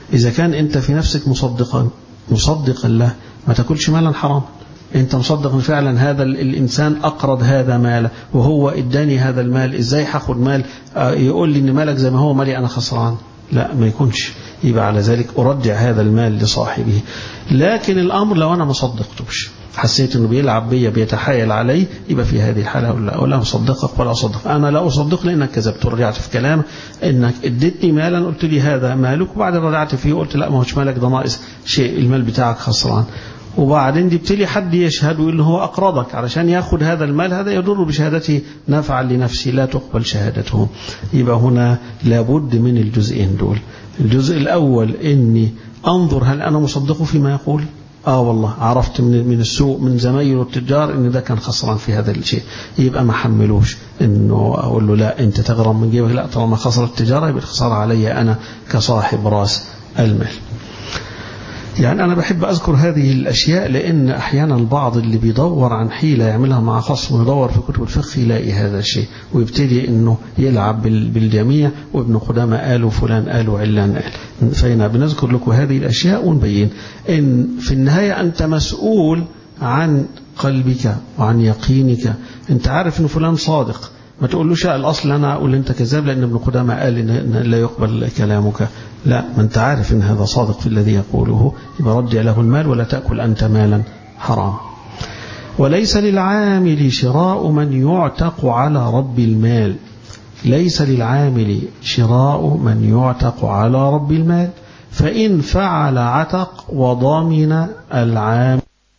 إذا كان أنت في نفسك مصدقا مصدقا له ما تاكلش مالا حراما انت مصدق فعلا هذا الانسان اقرض هذا ماله وهو اداني هذا المال ازاي هاخد مال يقول لي ان مالك زي ما هو مالي انا خسران لا ما يكونش يبقى على ذلك ارجع هذا المال لصاحبه لكن الامر لو انا ما صدقتوش حسيت انه بيلعب بيا بيتحايل علي يبقى في هذه الحاله اقول لا ولا اصدقك ولا اصدق انا لا اصدق لانك كذبت ورجعت في كلام انك اديتني مالا قلت لي هذا مالك وبعد رجعت فيه قلت لا ما هوش مالك ده ناقص شيء المال بتاعك خسران وبعدين جبت لي حد يشهد ويقول هو أقرضك علشان ياخد هذا المال هذا يضر بشهادته نفعا لنفسه لا تقبل شهادته يبقى هنا لابد من الجزئين دول الجزء الأول إني أنظر هل أنا مصدقه فيما يقول آه والله عرفت من من السوق من زمايله التجار إن ده كان خسران في هذا الشيء يبقى ما حملوش إنه أقول له لا أنت تغرم من جيبك لا طالما خسر التجارة يبقى الخسارة علي أنا كصاحب رأس المال يعني أنا بحب أذكر هذه الأشياء لأن أحيانا البعض اللي بيدور عن حيلة يعملها مع خصم ويدور في كتب الفقه يلاقي هذا الشيء ويبتدي أنه يلعب بالجميع وابن قدامى قال وفلان قال وعلان قال فهنا بنذكر لكم هذه الأشياء ونبين إن في النهاية أنت مسؤول عن قلبك وعن يقينك أنت عارف أن فلان صادق ما تقولوش الأصل أنا أقول أنت كذاب لأن ابن قدامى قال إن لا يقبل كلامك لا ما أنت عارف أن هذا صادق في الذي يقوله يبقى رجع له المال ولا تأكل أنت مالا حرام وليس للعامل شراء من يعتق على رب المال ليس للعامل شراء من يعتق على رب المال فإن فعل عتق وضامن العامل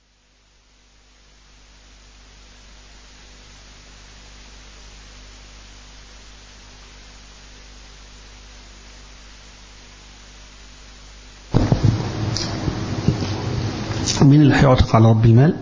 مين اللي هيعتق على رب المال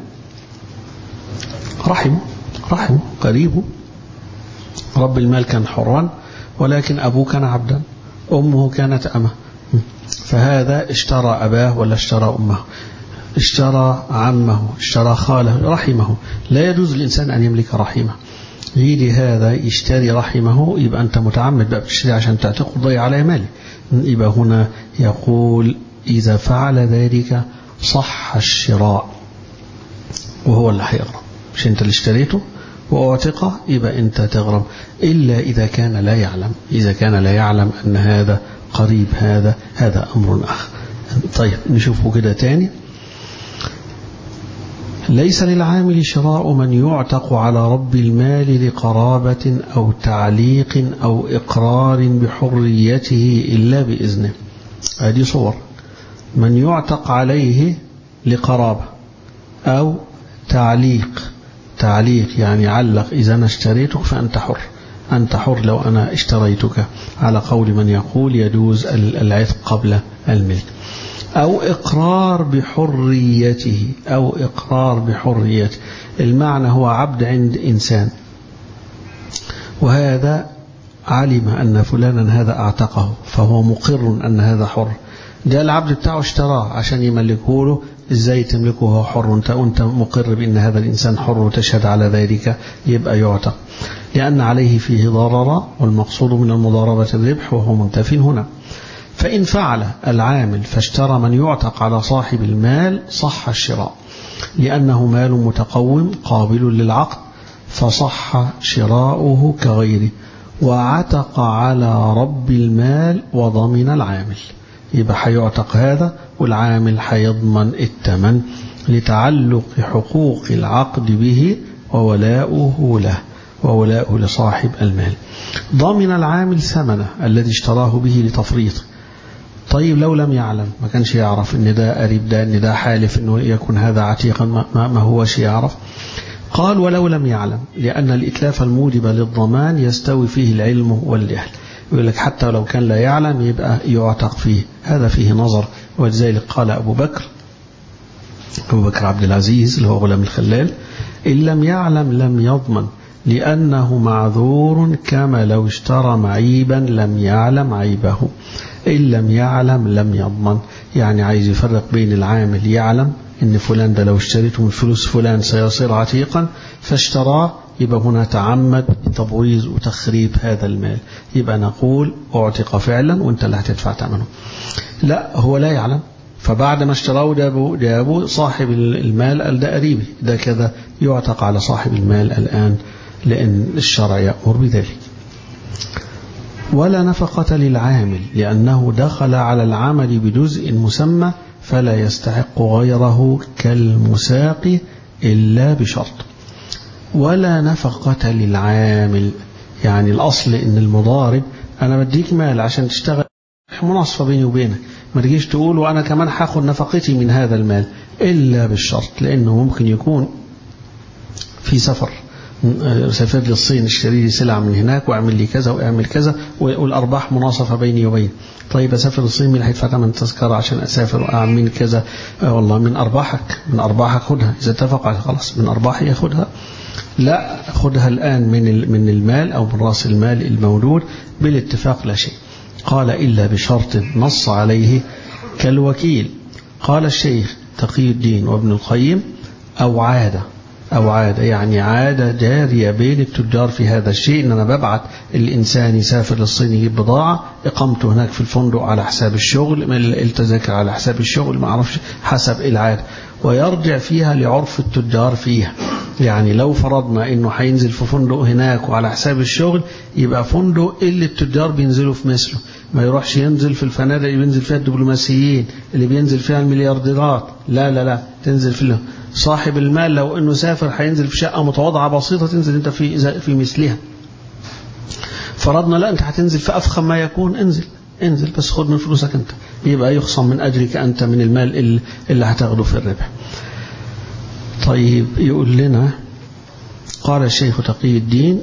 رحمه رحمه قريبه رب المال كان حرا ولكن أبوه كان عبدا أمه كانت أمه فهذا اشترى أباه ولا اشترى أمه اشترى عمه اشترى خاله رحمه لا يجوز للإنسان أن يملك رحمه يجي هذا يشتري رحمه يبقى أنت متعمد بقى بتشتري عشان تعتق وتضيع عليه مالي يبقى هنا يقول إذا فعل ذلك صح الشراء وهو اللي هيغرم مش انت اللي اشتريته واعتقه يبقى انت تغرم الا اذا كان لا يعلم اذا كان لا يعلم ان هذا قريب هذا هذا امر اخر طيب نشوفه كده تاني ليس للعامل شراء من يعتق على رب المال لقرابة أو تعليق أو إقرار بحريته إلا بإذنه هذه صور من يعتق عليه لقرابة أو تعليق تعليق يعني علق إذا أنا اشتريتك فأنت حر أنت حر لو أنا اشتريتك على قول من يقول يجوز العتق قبل الملك أو إقرار بحريته أو إقرار بحريته المعنى هو عبد عند إنسان وهذا علم أن فلانا هذا أعتقه فهو مقر أن هذا حر ده العبد بتاعه اشتراه عشان يملكه له ازاي تملكه وهو حر انت وانت مقر بان هذا الانسان حر وتشهد على ذلك يبقى يعتق لان عليه فيه ضرر والمقصود من المضاربه الربح وهو منتف هنا فان فعل العامل فاشترى من يعتق على صاحب المال صح الشراء لانه مال متقوم قابل للعقد فصح شراؤه كغيره وعتق على رب المال وضمن العامل يبقى هيعتق هذا والعامل هيضمن الثمن لتعلق حقوق العقد به وولاؤه له وولاؤه لصاحب المال ضمن العامل ثمنه الذي اشتراه به لتفريط طيب لو لم يعلم ما كانش يعرف ان ده قريب ده ان ده حالف انه يكون هذا عتيقا ما, ما هوش يعرف قال ولو لم يعلم لأن الإتلاف الموجب للضمان يستوي فيه العلم والجهل يقول لك حتى لو كان لا يعلم يبقى يعتق فيه هذا فيه نظر ولذلك قال أبو بكر أبو بكر عبد العزيز اللي هو غلام الخلال إن لم يعلم لم يضمن لأنه معذور كما لو اشترى معيبا لم يعلم عيبه إن لم يعلم لم يضمن يعني عايز يفرق بين العامل يعلم إن فلان ده لو اشتريته من فلوس فلان سيصير عتيقا فاشتراه يبقى هنا تعمد تبويظ وتخريب هذا المال يبقى نقول اعتق فعلا وانت اللي هتدفع ثمنه لا هو لا يعلم فبعد ما اشتراه جابوا جابوا صاحب المال قال ده قريبي ده كذا يعتق على صاحب المال الآن لأن الشرع يأمر بذلك ولا نفقة للعامل لأنه دخل على العمل بجزء مسمى فلا يستحق غيره كالمساق إلا بشرط ولا نفقة للعامل يعني الأصل إن المضارب أنا بديك مال عشان تشتغل مناصفة بيني وبينك ما تجيش تقول وأنا كمان هاخد نفقتي من هذا المال إلا بالشرط لأنه ممكن يكون في سفر سافر للصين اشتري لي سلعة من هناك واعمل لي كذا واعمل كذا والأرباح مناصفة بيني وبين طيب أسافر الصين مين هيدفع ثمن تذكرة عشان أسافر وأعمل كذا آه والله من أرباحك من أرباحك خدها إذا اتفق خلاص من أرباحي ياخدها لا خدها الآن من من المال أو من رأس المال المولود بالاتفاق لا شيء قال إلا بشرط نص عليه كالوكيل قال الشيخ تقي الدين وابن القيم أو عادة أو عادة يعني عادة جارية بين التجار في هذا الشيء إن أنا ببعت الإنسان يسافر للصين يجيب بضاعة إقامته هناك في الفندق على حساب الشغل التذاكر على حساب الشغل ما أعرفش حسب العادة ويرجع فيها لعرف التجار فيها يعني لو فرضنا انه هينزل في فندق هناك وعلى حساب الشغل يبقى فندق اللي التجار بينزلوا في مثله ما يروحش ينزل في الفنادق اللي بينزل فيها الدبلوماسيين اللي بينزل فيها المليارديرات لا لا لا تنزل في صاحب المال لو انه سافر هينزل في شقه متواضعه بسيطه تنزل انت في في مثلها فرضنا لا انت هتنزل في افخم ما يكون انزل انزل بس خد من فلوسك انت يبقى يخصم من اجرك انت من المال اللي هتاخده في الربح طيب يقول لنا قال الشيخ تقي الدين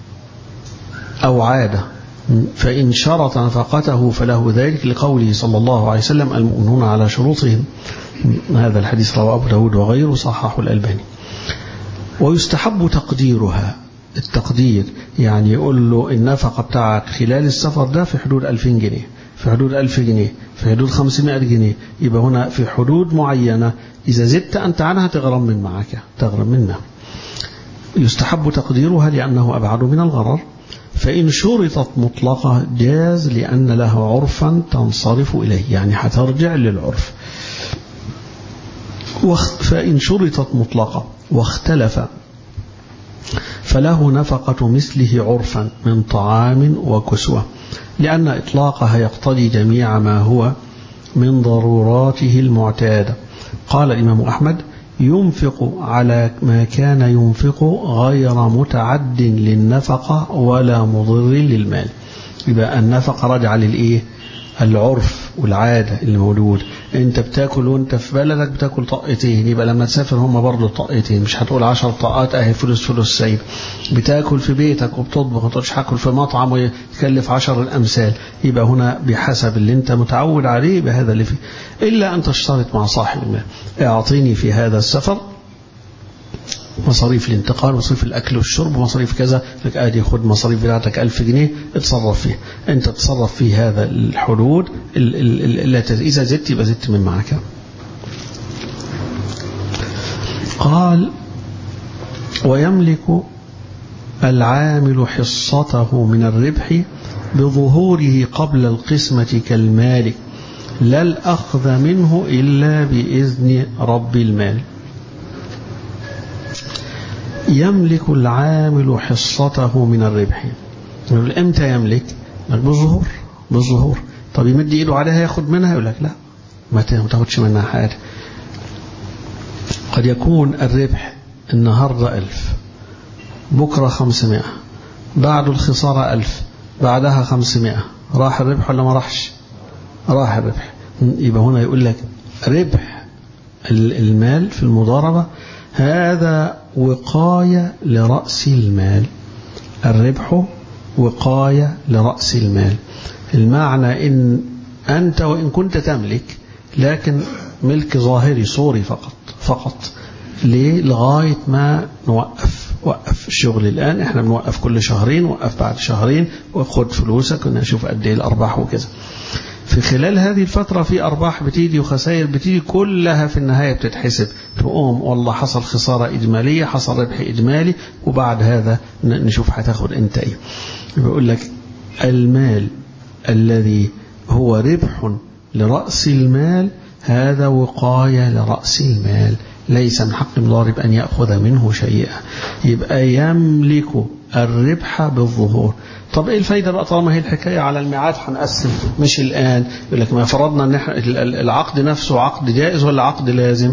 أو عادة فإن شرط نفقته فله ذلك لقوله صلى الله عليه وسلم المؤمنون على شروطهم هذا الحديث رواه أبو داود وغيره صححه الألباني ويستحب تقديرها التقدير يعني يقول له النفقة بتاعك خلال السفر ده في حدود 2000 جنيه في حدود 1000 جنيه في حدود 500 جنيه يبقى هنا في حدود معينة إذا زدت أنت عنها تغرم من معك تغرم منها يستحب تقديرها لأنه أبعد من الغرر فإن شرطت مطلقة جاز لأن له عرفا تنصرف إليه يعني هترجع للعرف فإن شرطت مطلقة واختلف فله نفقة مثله عرفا من طعام وكسوة لأن إطلاقها يقتضي جميع ما هو من ضروراته المعتادة قال الإمام أحمد ينفق على ما كان ينفق غير متعد للنفقة ولا مضر للمال يبقى النفقة رجع للإيه العرف والعادة اللي موجود انت بتاكل وانت في بلدك بتاكل طقتين يبقى لما تسافر هم برضه طقتين مش هتقول عشر طقات اهي فلوس فلوس سايب بتاكل في بيتك وبتطبخ ما تقولش هاكل في مطعم ويكلف عشر الامثال يبقى هنا بحسب اللي انت متعود عليه بهذا اللي فيه الا ان تشترط مع صاحب المال اعطيني في هذا السفر مصاريف الانتقال مصاريف الأكل والشرب مصاريف كذا لك آدي خد مصاريف بتاعتك ألف جنيه اتصرف فيها أنت تصرف في هذا الحدود التي إذا زدت يبقى زدت من معك قال ويملك العامل حصته من الربح بظهوره قبل القسمة كالمالك لا الأخذ منه إلا بإذن رب المال يملك العامل حصته من الربح امتى يملك بالظهور بالظهور طب يمد ايده عليها ياخد منها يقول لك لا ما تاخدش منها حاجة قد يكون الربح النهاردة ألف بكرة خمسمائة بعد الخسارة ألف بعدها خمسمائة راح الربح ولا ما راحش راح الربح يبقى هنا يقول لك ربح المال في المضاربة هذا وقاية لرأس المال الربح وقاية لرأس المال المعنى إن أنت وإن كنت تملك لكن ملك ظاهري صوري فقط فقط ليه لغاية ما نوقف وقف الشغل الآن احنا بنوقف كل شهرين وقف بعد شهرين وخد فلوسك ونشوف قد ايه الأرباح وكذا في خلال هذه الفترة في أرباح بتيجي وخسائر بتيجي كلها في النهاية بتتحسب تقوم والله حصل خسارة إجمالية حصل ربح إجمالي وبعد هذا نشوف هتاخد أنت إيه بيقول لك المال الذي هو ربح لرأس المال هذا وقاية لرأس المال ليس من حق المضارب أن يأخذ منه شيئا يبقى يملك الربح بالظهور طب ايه الفايدة بقى طالما هي الحكاية على الميعاد هنقسم مش الآن يقول لك ما فرضنا ان العقد نفسه عقد جائز ولا عقد لازم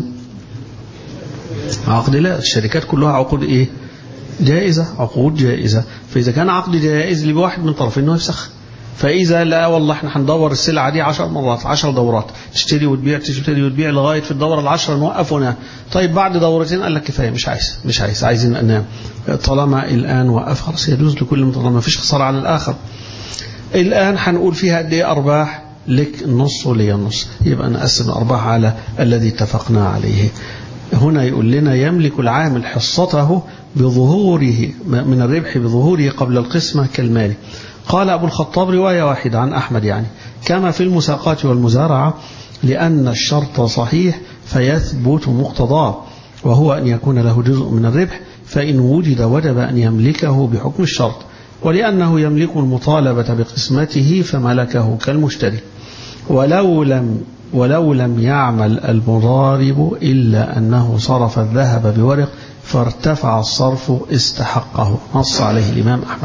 عقد لا الشركات كلها عقود ايه جائزة عقود جائزة فإذا كان عقد جائز لواحد من طرفين انه يفسخ فإذا لا والله احنا هندور السلعة دي 10 مرات 10 دورات تشتري وتبيع تشتري وتبيع لغاية في الدورة العشرة نوقف ونام طيب بعد دورتين قال لك كفاية مش عايز مش عايز عايزين ننام طالما الآن وقف خلاص يجوز لكل من طالما ما فيش خسارة على الآخر الآن هنقول فيها قد ايه أرباح لك النص ولي النص يبقى نقسم الأرباح على الذي اتفقنا عليه هنا يقول لنا يملك العامل حصته بظهوره من الربح بظهوره قبل القسمة كالمال قال أبو الخطاب رواية واحدة عن أحمد يعني كما في المساقات والمزارعة لأن الشرط صحيح فيثبت مقتضاه وهو أن يكون له جزء من الربح فإن وجد وجب أن يملكه بحكم الشرط ولأنه يملك المطالبة بقسمته فملكه كالمشتري ولو لم ولو لم يعمل المضارب إلا أنه صرف الذهب بورق فارتفع الصرف استحقه نص عليه الإمام أحمد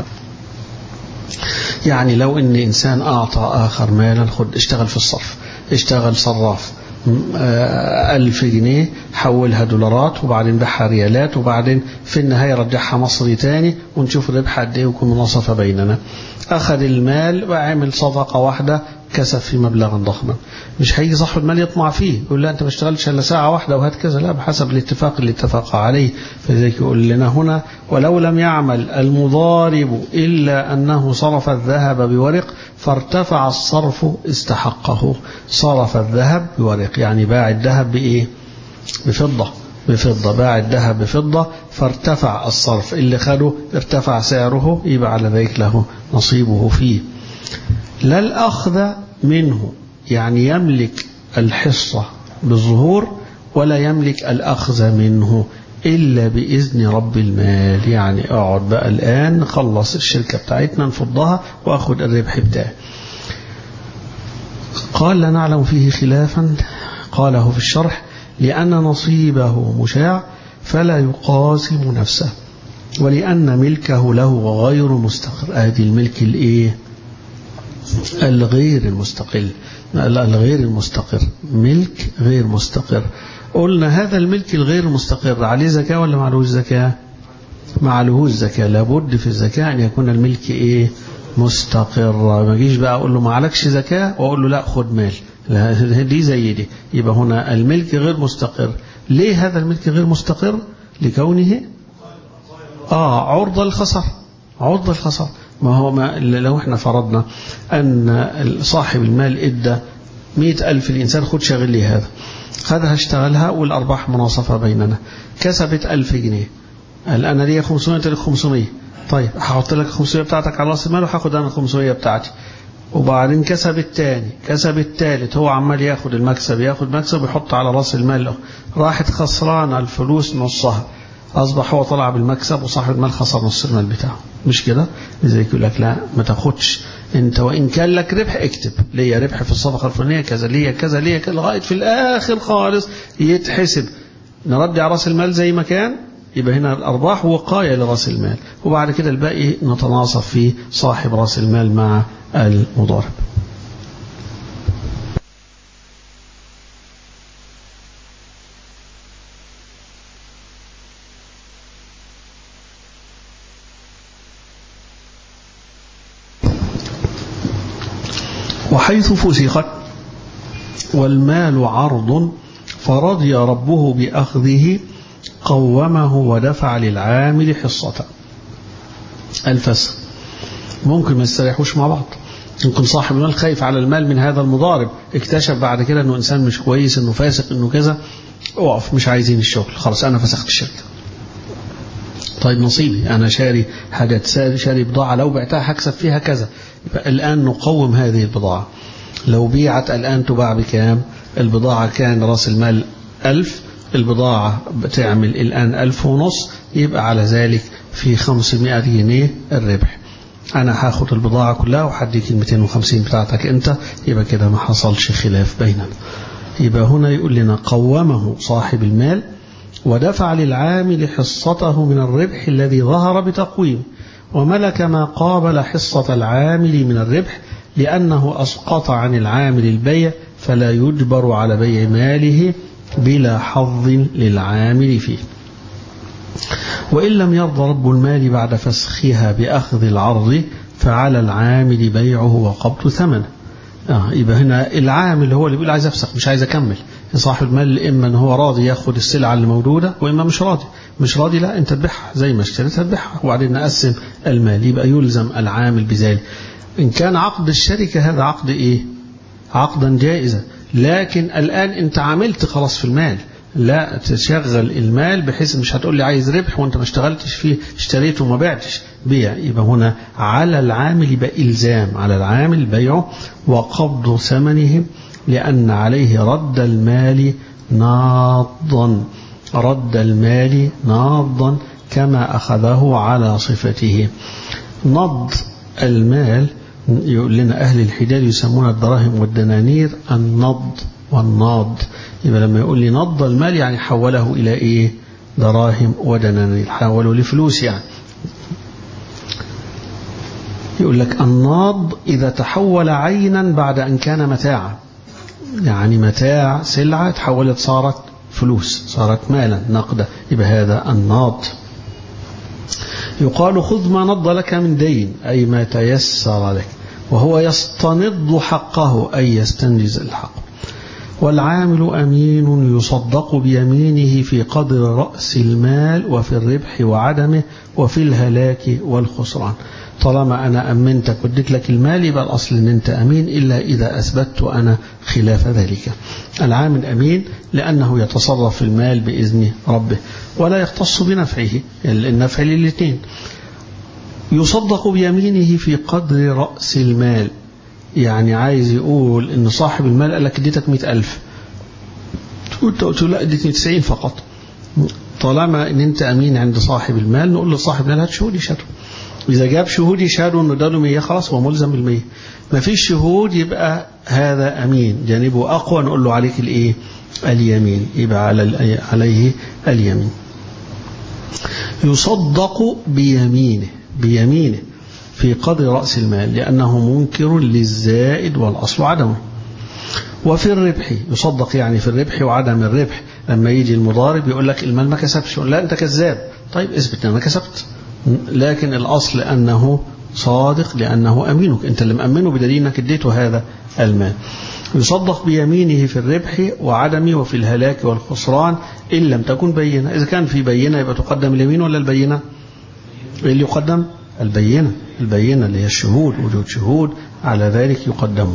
يعني لو ان انسان اعطى اخر مالا خد اشتغل في الصرف اشتغل صراف ألف جنيه حولها دولارات وبعدين بيعها ريالات وبعدين في النهاية رجعها مصري تاني ونشوف الربح قد ايه ويكون مناصفة بيننا أخذ المال وعمل صفقة واحدة كسب في مبلغا ضخما مش هيجي صاحب المال يطمع فيه يقول لا أنت ما اشتغلتش إلا ساعة واحدة وهات كذا لا بحسب الاتفاق اللي اتفق عليه فذلك يقول لنا هنا ولو لم يعمل المضارب إلا أنه صرف الذهب بورق فارتفع الصرف استحقه صرف الذهب بورق يعني باع الذهب بإيه بفضة بفضة باع الذهب بفضة فارتفع الصرف اللي خده ارتفع سعره يبقى على ذلك له نصيبه فيه لا الأخذ منه يعني يملك الحصة بالظهور ولا يملك الأخذ منه إلا بإذن رب المال يعني اقعد بقى الآن نخلص الشركة بتاعتنا نفضها وأخذ الربح بتاعي قال لا نعلم فيه خلافا قاله في الشرح لأن نصيبه مشاع فلا يقاسم نفسه ولأن ملكه له غير مستقر هذه الملك الإيه الغير المستقل الغير المستقر ملك غير مستقر قلنا هذا الملك الغير مستقر عليه زكاة ولا معلوش زكاة معلوش زكاة لابد في الزكاة أن يكون الملك إيه مستقر ما جيش بقى أقول له ما عليكش زكاة وأقول له لا خد مال دي زي دي يبقى هنا الملك غير مستقر ليه هذا الملك غير مستقر لكونه آه عرضة للخسر عرضة للخسر ما هو ما لو احنا فرضنا أن صاحب المال إدى مئة ألف الإنسان خد شغل لي هذا خدها اشتغلها والأرباح مناصفة بيننا كسبت ألف جنيه قال أنا ليا 500 أنت لك 500 طيب هحط لك 500 بتاعتك على راس المال وهاخد أنا 500 بتاعتي وبعدين كسب الثاني كسب الثالث هو عمال ياخد المكسب ياخد مكسب ويحط على راس المال راحت خسرانة الفلوس نصها أصبح هو طلع بالمكسب وصاحب المال خسر نص المال بتاعه مش كده لذلك يقول لك لا ما تاخدش انت وإن كان لك ربح اكتب ليا ربح في الصفقة الفلانية كذا ليا كذا ليا كذا لغاية في الآخر خالص يتحسب نرد على راس المال زي ما كان يبقى هنا الأرباح وقاية لراس المال وبعد كده الباقي نتناصف فيه صاحب راس المال مع المضارب وحيث فسخت والمال عرض فرضي ربه بأخذه قومه ودفع للعامل حصته الفسخ ممكن ما يستريحوش مع بعض يمكن صاحب المال خايف على المال من هذا المضارب اكتشف بعد كده انه انسان مش كويس انه فاسق انه كذا اقف مش عايزين الشغل خلاص انا فسخت الشركه طيب نصيبي انا شاري حاجات شاري بضاعه لو بعتها هكسب فيها كذا يبقى الان نقوم هذه البضاعه لو بيعت الآن تباع بكام البضاعة كان راس المال ألف البضاعة بتعمل الآن ألف ونص يبقى على ذلك في 500 جنيه الربح أنا هاخد البضاعة كلها وهديك ال 250 بتاعتك أنت يبقى كده ما حصلش خلاف بيننا يبقى هنا يقول لنا قومه صاحب المال ودفع للعامل حصته من الربح الذي ظهر بتقويمه وملك ما قابل حصة العامل من الربح لأنه أسقط عن العامل البيع فلا يجبر على بيع ماله بلا حظ للعامل فيه وإن لم يرضى رب المال بعد فسخها بأخذ العرض فعلى العامل بيعه وقبض ثمنه آه يبقى هنا العامل هو اللي بيقول عايز أفسخ مش عايز أكمل صاحب المال إما أن هو راضي ياخد السلعة اللي موجودة وإما مش راضي مش راضي لا أنت تبيعها زي ما اشتريتها تبيعها وبعدين نقسم المال يبقى يلزم العامل بذلك إن كان عقد الشركة هذا عقد إيه عقدا جائزا لكن الآن أنت عملت خلاص في المال لا تشغل المال بحيث مش هتقول لي عايز ربح وانت ما اشتغلتش فيه اشتريته وما بعتش بيع يبقى هنا على العامل يبقى إلزام على العامل بيعه وقبض ثمنه لأن عليه رد المال ناضا رد المال ناضا كما أخذه على صفته نض المال يقول لنا أهل الحجاز يسمون الدراهم والدنانير النض والناض يبقى لما يقول لي نض المال يعني حوله إلى إيه دراهم ودنانير حوله لفلوس يعني يقول لك الناض إذا تحول عينا بعد أن كان متاعا يعني متاع سلعة تحولت صارت فلوس صارت مالا نقدا يبقى هذا الناض يقال خذ ما نض لك من دين أي ما تيسر لك وهو يستنض حقه أي يستنجز الحق والعامل أمين يصدق بيمينه في قدر رأس المال وفي الربح وعدمه وفي الهلاك والخسران طالما أنا أمنتك وديت لك المال يبقى الأصل أن أنت أمين إلا إذا أثبتت أنا خلاف ذلك العامل أمين لأنه يتصرف في المال بإذن ربه ولا يختص بنفعه النفع للاثنين يصدق بيمينه في قدر رأس المال يعني عايز يقول ان صاحب المال قال لك اديتك مئة ألف قلت قلت له لا اديتني 90 فقط طالما ان انت امين عند صاحب المال نقول لصاحب المال هات شهود يشهدوا اذا جاب شهود يشهدوا انه اداله 100 خلاص هو ملزم بال 100 ما فيش شهود يبقى هذا امين جانبه اقوى نقول له عليك الايه اليمين يبقى على عليه اليمين يصدق بيمينه بيمينه في قدر رأس المال لأنه منكر للزائد والأصل عدمه وفي الربح يصدق يعني في الربح وعدم الربح لما يجي المضارب يقول لك المال ما كسبش يقول لا أنت كذاب طيب اثبت أنا كسبت لكن الأصل أنه صادق لأنه أمينك أنت اللي مأمنه بدليل أنك اديته هذا المال يصدق بيمينه في الربح وعدمه وفي الهلاك والخسران إن لم تكن بينة إذا كان في بينة يبقى تقدم اليمين ولا البينة اللي يقدم البينة البينة اللي هي الشهود وجود شهود على ذلك يقدم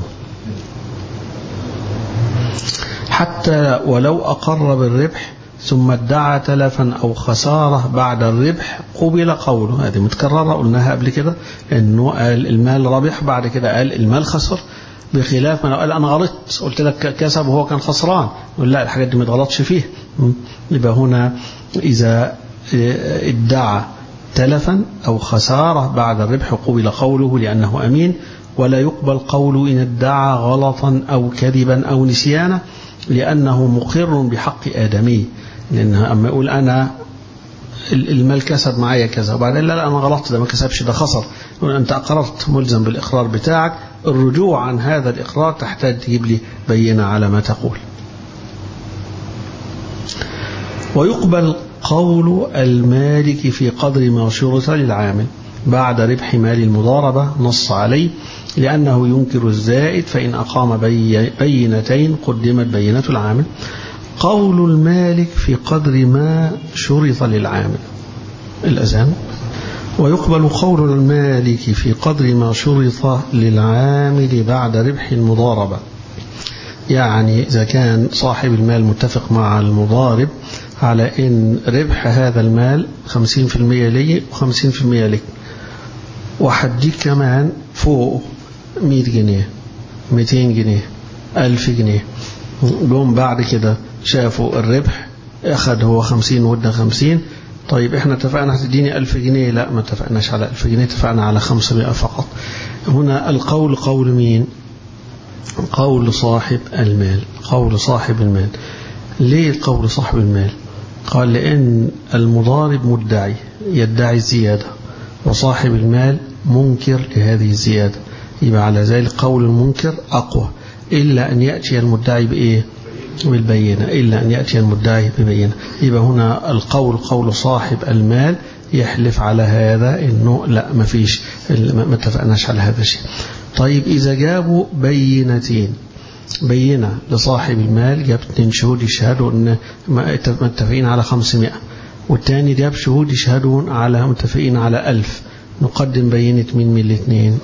حتى ولو أقر بالربح ثم ادعى تلفا أو خسارة بعد الربح قبل قوله هذه متكررة قلناها قبل كده أنه قال المال ربح بعد كده قال المال خسر بخلاف ما لو قال أنا غلطت قلت لك كسب وهو كان خسران يقول لا الحاجات دي ما تغلطش فيه يبقى هنا إذا ادعى تلفا أو خسارة بعد الربح قبل قوله لأنه أمين ولا يقبل قوله إن ادعى غلطا أو كذبا أو نسيانا لأنه مقر بحق آدمي لأنه أما يقول أنا المال كسب معايا كذا وبعدين لا لا أنا غلطت ده ما كسبش ده خسر يقول أنت أقررت ملزم بالإقرار بتاعك الرجوع عن هذا الإقرار تحتاج تجيب لي بينة على ما تقول ويقبل قول المالك في قدر ما شرط للعامل بعد ربح مال المضاربة نص عليه لأنه ينكر الزائد فإن أقام بينتين قدمت بينة العامل قول المالك في قدر ما شرط للعامل الأذان ويقبل قول المالك في قدر ما شرط للعامل بعد ربح المضاربة يعني إذا كان صاحب المال متفق مع المضارب على إن ربح هذا المال 50% لي و50% لك وحديك كمان فوق 100 جنيه 200 جنيه 1000 جنيه جم بعد كده شافوا الربح أخذ هو 50 وده 50 طيب احنا اتفقنا هتديني 1000 جنيه لا ما اتفقناش على 1000 جنيه اتفقنا على 500 فقط هنا القول قول مين قول صاحب المال قول صاحب المال ليه قول صاحب المال قال لأن المضارب مدعي يدعي الزيادة وصاحب المال منكر لهذه الزيادة يبقى على ذلك قول المنكر أقوى إلا أن يأتي المدعي بإيه بالبينة إلا أن يأتي المدعي ببينة يبقى هنا القول قول صاحب المال يحلف على هذا إنه لا ما فيش ما اتفقناش على هذا الشيء طيب إذا جابوا بينتين بينة لصاحب المال جاب اثنين شهود يشهدوا ان متفقين على 500 والتاني جاب شهود يشهدون على متفقين على 1000 نقدم بينة مين من الاثنين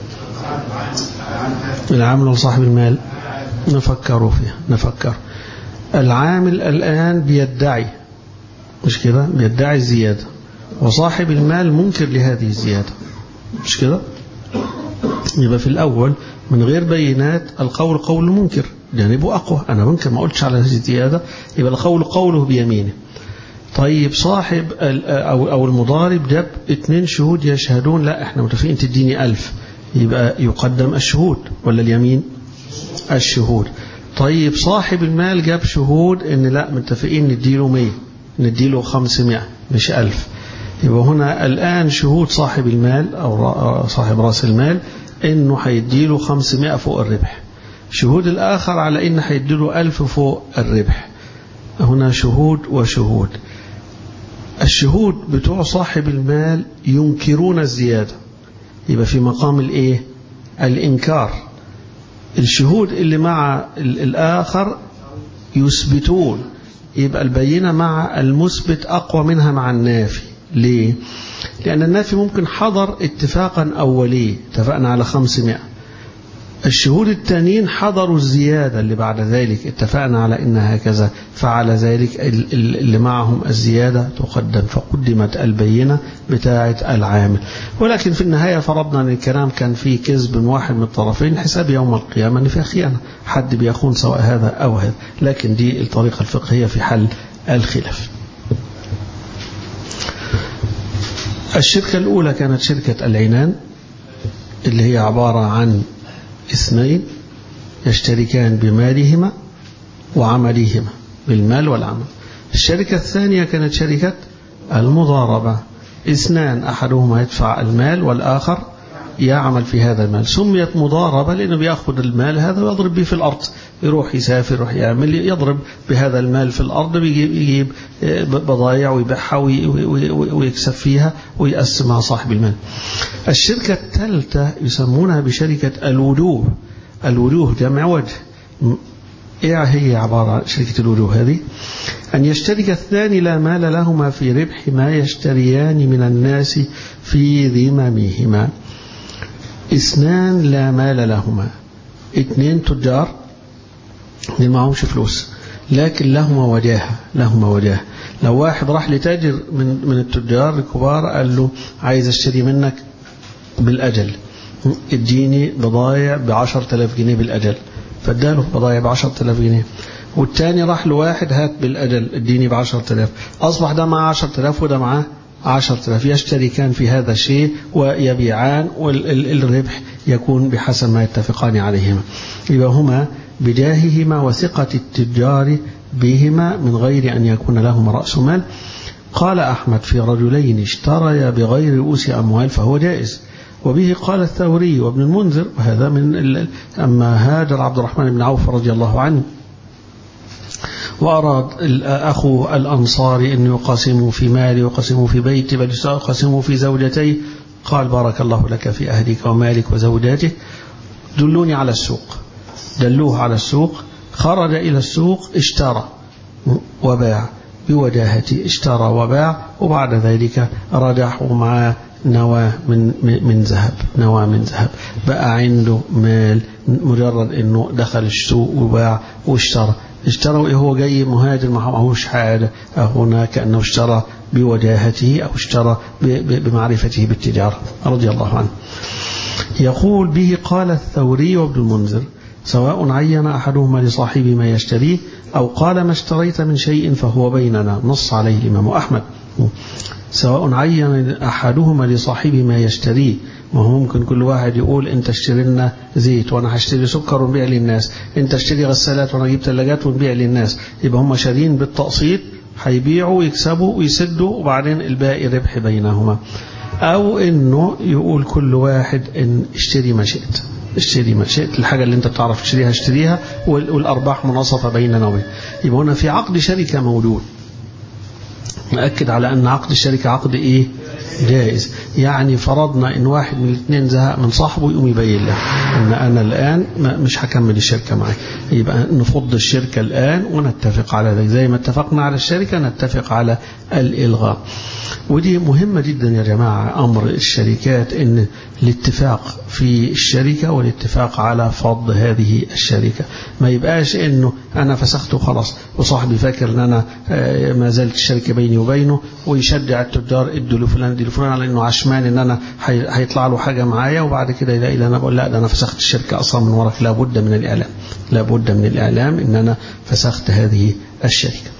العامل لصاحب المال نفكروا فيها نفكر العامل الآن بيدعي مش كده بيدعي الزيادة وصاحب المال منكر لهذه الزيادة مش كده يبقى في الأول من غير بينات القول قول منكر جانبه أقوى أنا ممكن ما قلتش على هذه الزيادة يبقى القول قوله بيمينه طيب صاحب أو أو المضارب جاب اثنين شهود يشهدون لا احنا متفقين تديني ألف يبقى يقدم الشهود ولا اليمين الشهود طيب صاحب المال جاب شهود ان لا متفقين نديله 100 نديله 500 مش 1000 يبقى هنا الآن شهود صاحب المال أو صاحب رأس المال إنه هيديله 500 فوق الربح شهود الآخر على إنه هيديله 1000 فوق الربح هنا شهود وشهود الشهود بتوع صاحب المال ينكرون الزيادة يبقى في مقام الإيه الإنكار الشهود اللي مع الآخر يثبتون يبقى البينة مع المثبت أقوى منها مع النافي ليه؟ لأن النافي ممكن حضر اتفاقا أولي اتفقنا على 500 الشهود التانيين حضروا الزيادة اللي بعد ذلك اتفقنا على إن هكذا فعلى ذلك اللي معهم الزيادة تقدم فقدمت البينة بتاعة العامل ولكن في النهاية فرضنا أن الكلام كان فيه كذب من واحد من الطرفين حساب يوم القيامة أن فيها خيانة حد بيخون سواء هذا أو هذا لكن دي الطريقة الفقهية في حل الخلاف الشركة الأولى كانت شركة العنان اللي هي عبارة عن اثنين يشتركان بمالهما وعملهما بالمال والعمل الشركة الثانية كانت شركة المضاربة اثنان أحدهما يدفع المال والآخر يعمل في هذا المال سميت مضاربة لأنه بيأخذ المال هذا ويضرب به في الأرض يروح يسافر يروح يعمل يضرب بهذا المال في الأرض بيجيب يجيب بضائع ويبيعها ويكسب فيها ويقسم مع صاحب المال الشركة الثالثة يسمونها بشركة الوجوه الوجوه جمع وجه إيه هي عبارة عن شركة الوجوه هذه أن يشترك الثاني لا مال لهما في ربح ما يشتريان من الناس في ذممهما اثنان لا مال لهما اثنين تجار اثنين معهمش فلوس لكن لهما وجاهة لهما وجاهة لو واحد راح لتاجر من من التجار الكبار قال له عايز اشتري منك بالأجل اديني بضايع بعشرة آلاف جنيه بالأجل فاداله بضايع بعشرة آلاف جنيه والتاني راح لواحد هات بالأجل اديني بعشرة آلاف أصبح ده معاه عشرة آلاف وده معاه عشرة آلاف يشتركان في هذا الشيء ويبيعان والربح يكون بحسب ما يتفقان عليهما يبقى هما بجاههما وثقة التجار بهما من غير أن يكون لهما رأس مال قال أحمد في رجلين اشتريا بغير رؤوس أموال فهو جائز وبه قال الثوري وابن المنذر وهذا من أما هاجر عبد الرحمن بن عوف رضي الله عنه وأراد أخو الأنصاري أن يقاسموا في مالي ويقاسموا في بيتي بل يقاسموا في زوجتي قال بارك الله لك في أهلك ومالك وزوجاته دلوني على السوق دلوه على السوق خرج إلى السوق اشترى وباع بوجاهته اشترى وباع وبعد ذلك رجع ومعاه نواة من من ذهب نواة من ذهب بقى عنده مال مجرد انه دخل السوق وباع واشترى اشترى وهو جاي مهاجر ما معهوش حاجة هنا كأنه اشترى بوجاهته أو اشترى بمعرفته بالتجارة رضي الله عنه يقول به قال الثوري وابن المنذر سواء عين أحدهما لصاحبه ما يشتريه أو قال ما اشتريت من شيء فهو بيننا نص عليه الإمام أحمد سواء عين أحدهما لصاحبه ما يشتريه وهو ممكن كل واحد يقول انت اشتري لنا زيت وانا هشتري سكر ونبيع للناس انت اشتري غسالات وانا اجيب ثلاجات ونبيع للناس يبقى هم شارين بالتقسيط هيبيعوا ويكسبوا ويسدوا وبعدين الباقي ربح بينهما او انه يقول كل واحد ان اشتري ما شئت اشتري ما شئت الحاجة اللي انت بتعرف تشتريها اشتريها والارباح مناصفة بيننا وبين يبقى هنا في عقد شركة موجود نأكد على أن عقد الشركة عقد إيه جائز يعني فرضنا ان واحد من الاثنين زهق من صاحبه يقوم يبين له ان انا الان مش هكمل الشركه معي يبقى نفض الشركه الان ونتفق على ذلك زي ما اتفقنا على الشركه نتفق على الالغاء ودي مهمة جدا يا جماعة أمر الشركات أن الاتفاق في الشركة والاتفاق على فض هذه الشركة ما يبقاش أنه أنا فسخته خلاص وصاحبي فاكر أن أنا ما زالت الشركة بيني وبينه ويشجع التجار ادوا لفلان ادوا لفلان على أنه عشمان أن أنا هيطلع له حاجة معايا وبعد كده يلاقي لي أنا بقول لا ده أنا فسخت الشركة أصلا من وراك لابد من الإعلام لابد من الإعلام أن أنا فسخت هذه الشركة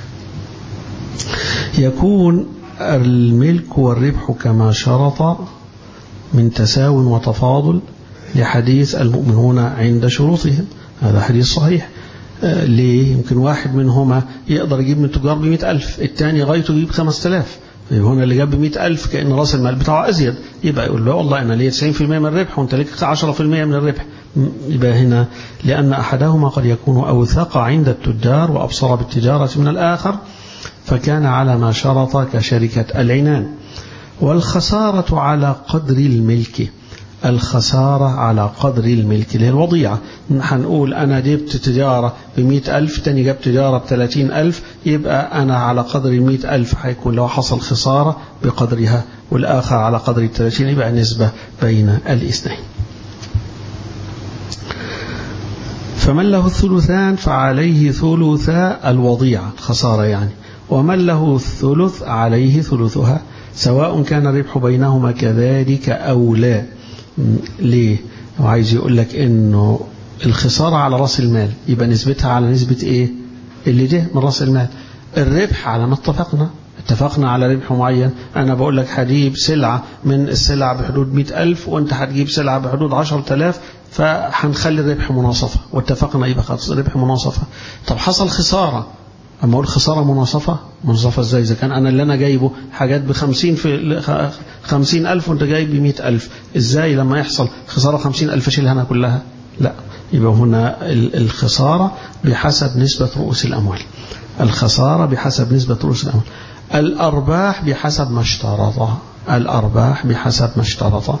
يكون الملك والربح كما شرط من تساو وتفاضل لحديث المؤمنون عند شروطهم هذا حديث صحيح آه ليه يمكن واحد منهما يقدر يجيب من التجار بمئة ألف الثاني غايته يجيب خمس تلاف هنا اللي جاب بمئة ألف كأن راس المال بتاعه أزيد يبقى يقول له والله أنا لي 90% من الربح وأنت ليك 10% من الربح يبقى هنا لأن أحدهما قد يكون أوثق عند التجار وأبصر بالتجارة من الآخر فكان على ما شرط كشركة العنان والخسارة على قدر الملك الخسارة على قدر الملك اللي هي الوضيعة هنقول أنا جبت تجارة بمئة ألف تاني جاب تجارة بثلاثين ألف يبقى أنا على قدر المئة ألف هيكون لو حصل خسارة بقدرها والآخر على قدر الثلاثين يبقى نسبة بين الاثنين فمن له الثلثان فعليه ثلثا الوضيعة خسارة يعني ومن له الثلث عليه ثلثها سواء كان الربح بينهما كذلك أو لا ليه وعايز يقول لك انه الخسارة على رأس المال يبقى نسبتها على نسبة ايه اللي جه من رأس المال الربح على ما اتفقنا اتفقنا على ربح معين أنا بقول لك هجيب سلعة من السلع بحدود مئة ألف وأنت هتجيب سلعة بحدود عشر تلاف فهنخلي الربح مناصفة واتفقنا يبقى خلاص الربح مناصفة طب حصل خسارة أما أقول خسارة مناصفة مناصفة إزاي إذا كان أنا اللي أنا جايبه حاجات بخمسين في خمسين ألف وأنت جايب بمئة ألف إزاي لما يحصل خسارة خمسين ألف أشيلها أنا كلها لا يبقى هنا الخسارة بحسب نسبة رؤوس الأموال الخسارة بحسب نسبة رؤوس الأموال الأرباح بحسب ما اشترط الأرباح بحسب ما اشترط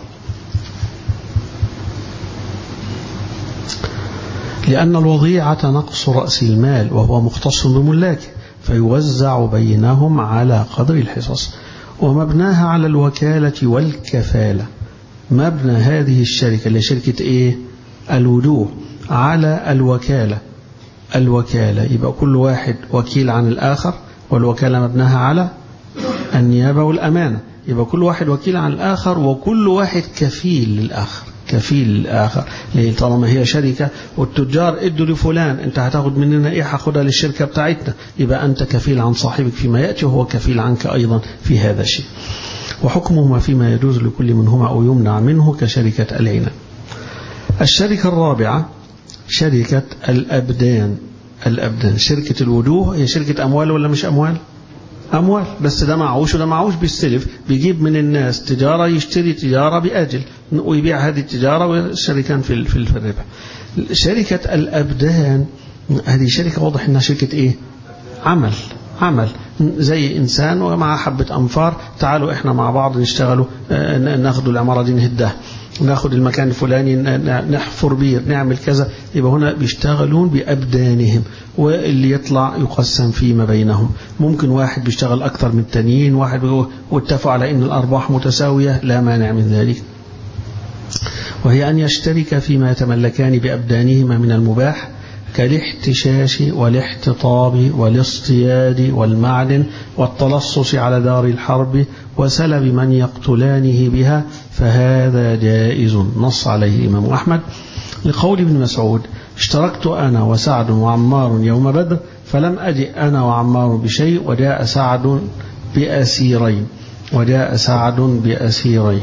لأن الوضيعة نقص رأس المال وهو مختص بملاكه فيوزع بينهم على قدر الحصص ومبناها على الوكالة والكفالة مبنى هذه الشركة اللي شركة إيه الوجوه على الوكالة الوكالة يبقى كل واحد وكيل عن الآخر والوكالة مبناها على النيابة والأمانة يبقى كل واحد وكيل عن الآخر وكل واحد كفيل للآخر كفيل للآخر ليه طالما هي شركة والتجار ادوا لفلان انت هتاخد مننا ايه هاخدها للشركة بتاعتنا يبقى انت كفيل عن صاحبك فيما يأتي وهو كفيل عنك ايضا في هذا الشيء وحكمهما فيما يجوز لكل منهما او يمنع منه كشركة العنان الشركة الرابعة شركة الأبدان الأبدان شركة الوجوه هي شركة أموال ولا مش أموال أموال بس ده معوش وده معوش بيستلف بيجيب من الناس تجارة يشتري تجارة بأجل ويبيع هذه التجارة والشركان في في الربح شركة الأبدان هذه شركة واضح إنها شركة إيه عمل عمل زي إنسان ومع حبة أنفار تعالوا إحنا مع بعض نشتغلوا ناخدوا العمارة دي نهدها ناخد المكان الفلاني نحفر بير نعمل كذا يبقى هنا بيشتغلون بأبدانهم واللي يطلع يقسم فيما بينهم ممكن واحد بيشتغل أكثر من التانيين واحد واتفقوا على أن الأرباح متساوية لا مانع من ذلك وهي أن يشترك فيما يتملكان بأبدانهما من المباح كالاحتشاش والاحتطاب والاصطياد والمعدن والتلصص على دار الحرب وسلب من يقتلانه بها فهذا جائز نص عليه الإمام أحمد لقول ابن مسعود اشتركت أنا وسعد وعمار يوم بدر فلم أجئ أنا وعمار بشيء وجاء سعد بأسيرين وجاء سعد بأسيرين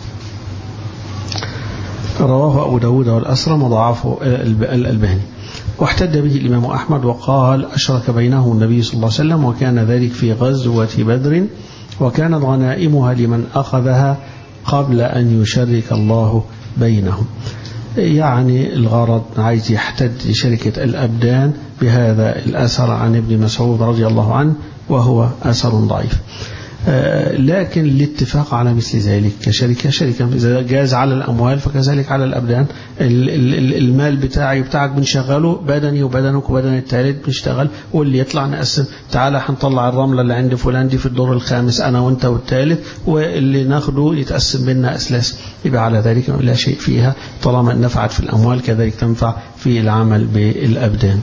رواه أبو داود والأسرم وضعفه الألباني واحتج به الإمام أحمد وقال أشرك بينه النبي صلى الله عليه وسلم وكان ذلك في غزوة بدر وكانت غنائمها لمن أخذها قبل أن يشرك الله بينهم يعني الغرض عايز يحتج شركة الأبدان بهذا الأثر عن ابن مسعود رضي الله عنه وهو أثر ضعيف لكن الاتفاق على مثل ذلك كشركة شركة إذا جاز على الأموال فكذلك على الأبدان المال بتاعي وبتاعك بنشغله بدني وبدنك وبدن الثالث بنشتغل واللي يطلع نقسم تعالى هنطلع الرملة اللي عند فلان دي في الدور الخامس أنا وأنت والثالث واللي ناخده يتقسم بيننا أسلاس يبقى على ذلك لا شيء فيها طالما نفعت في الأموال كذلك تنفع في العمل بالأبدان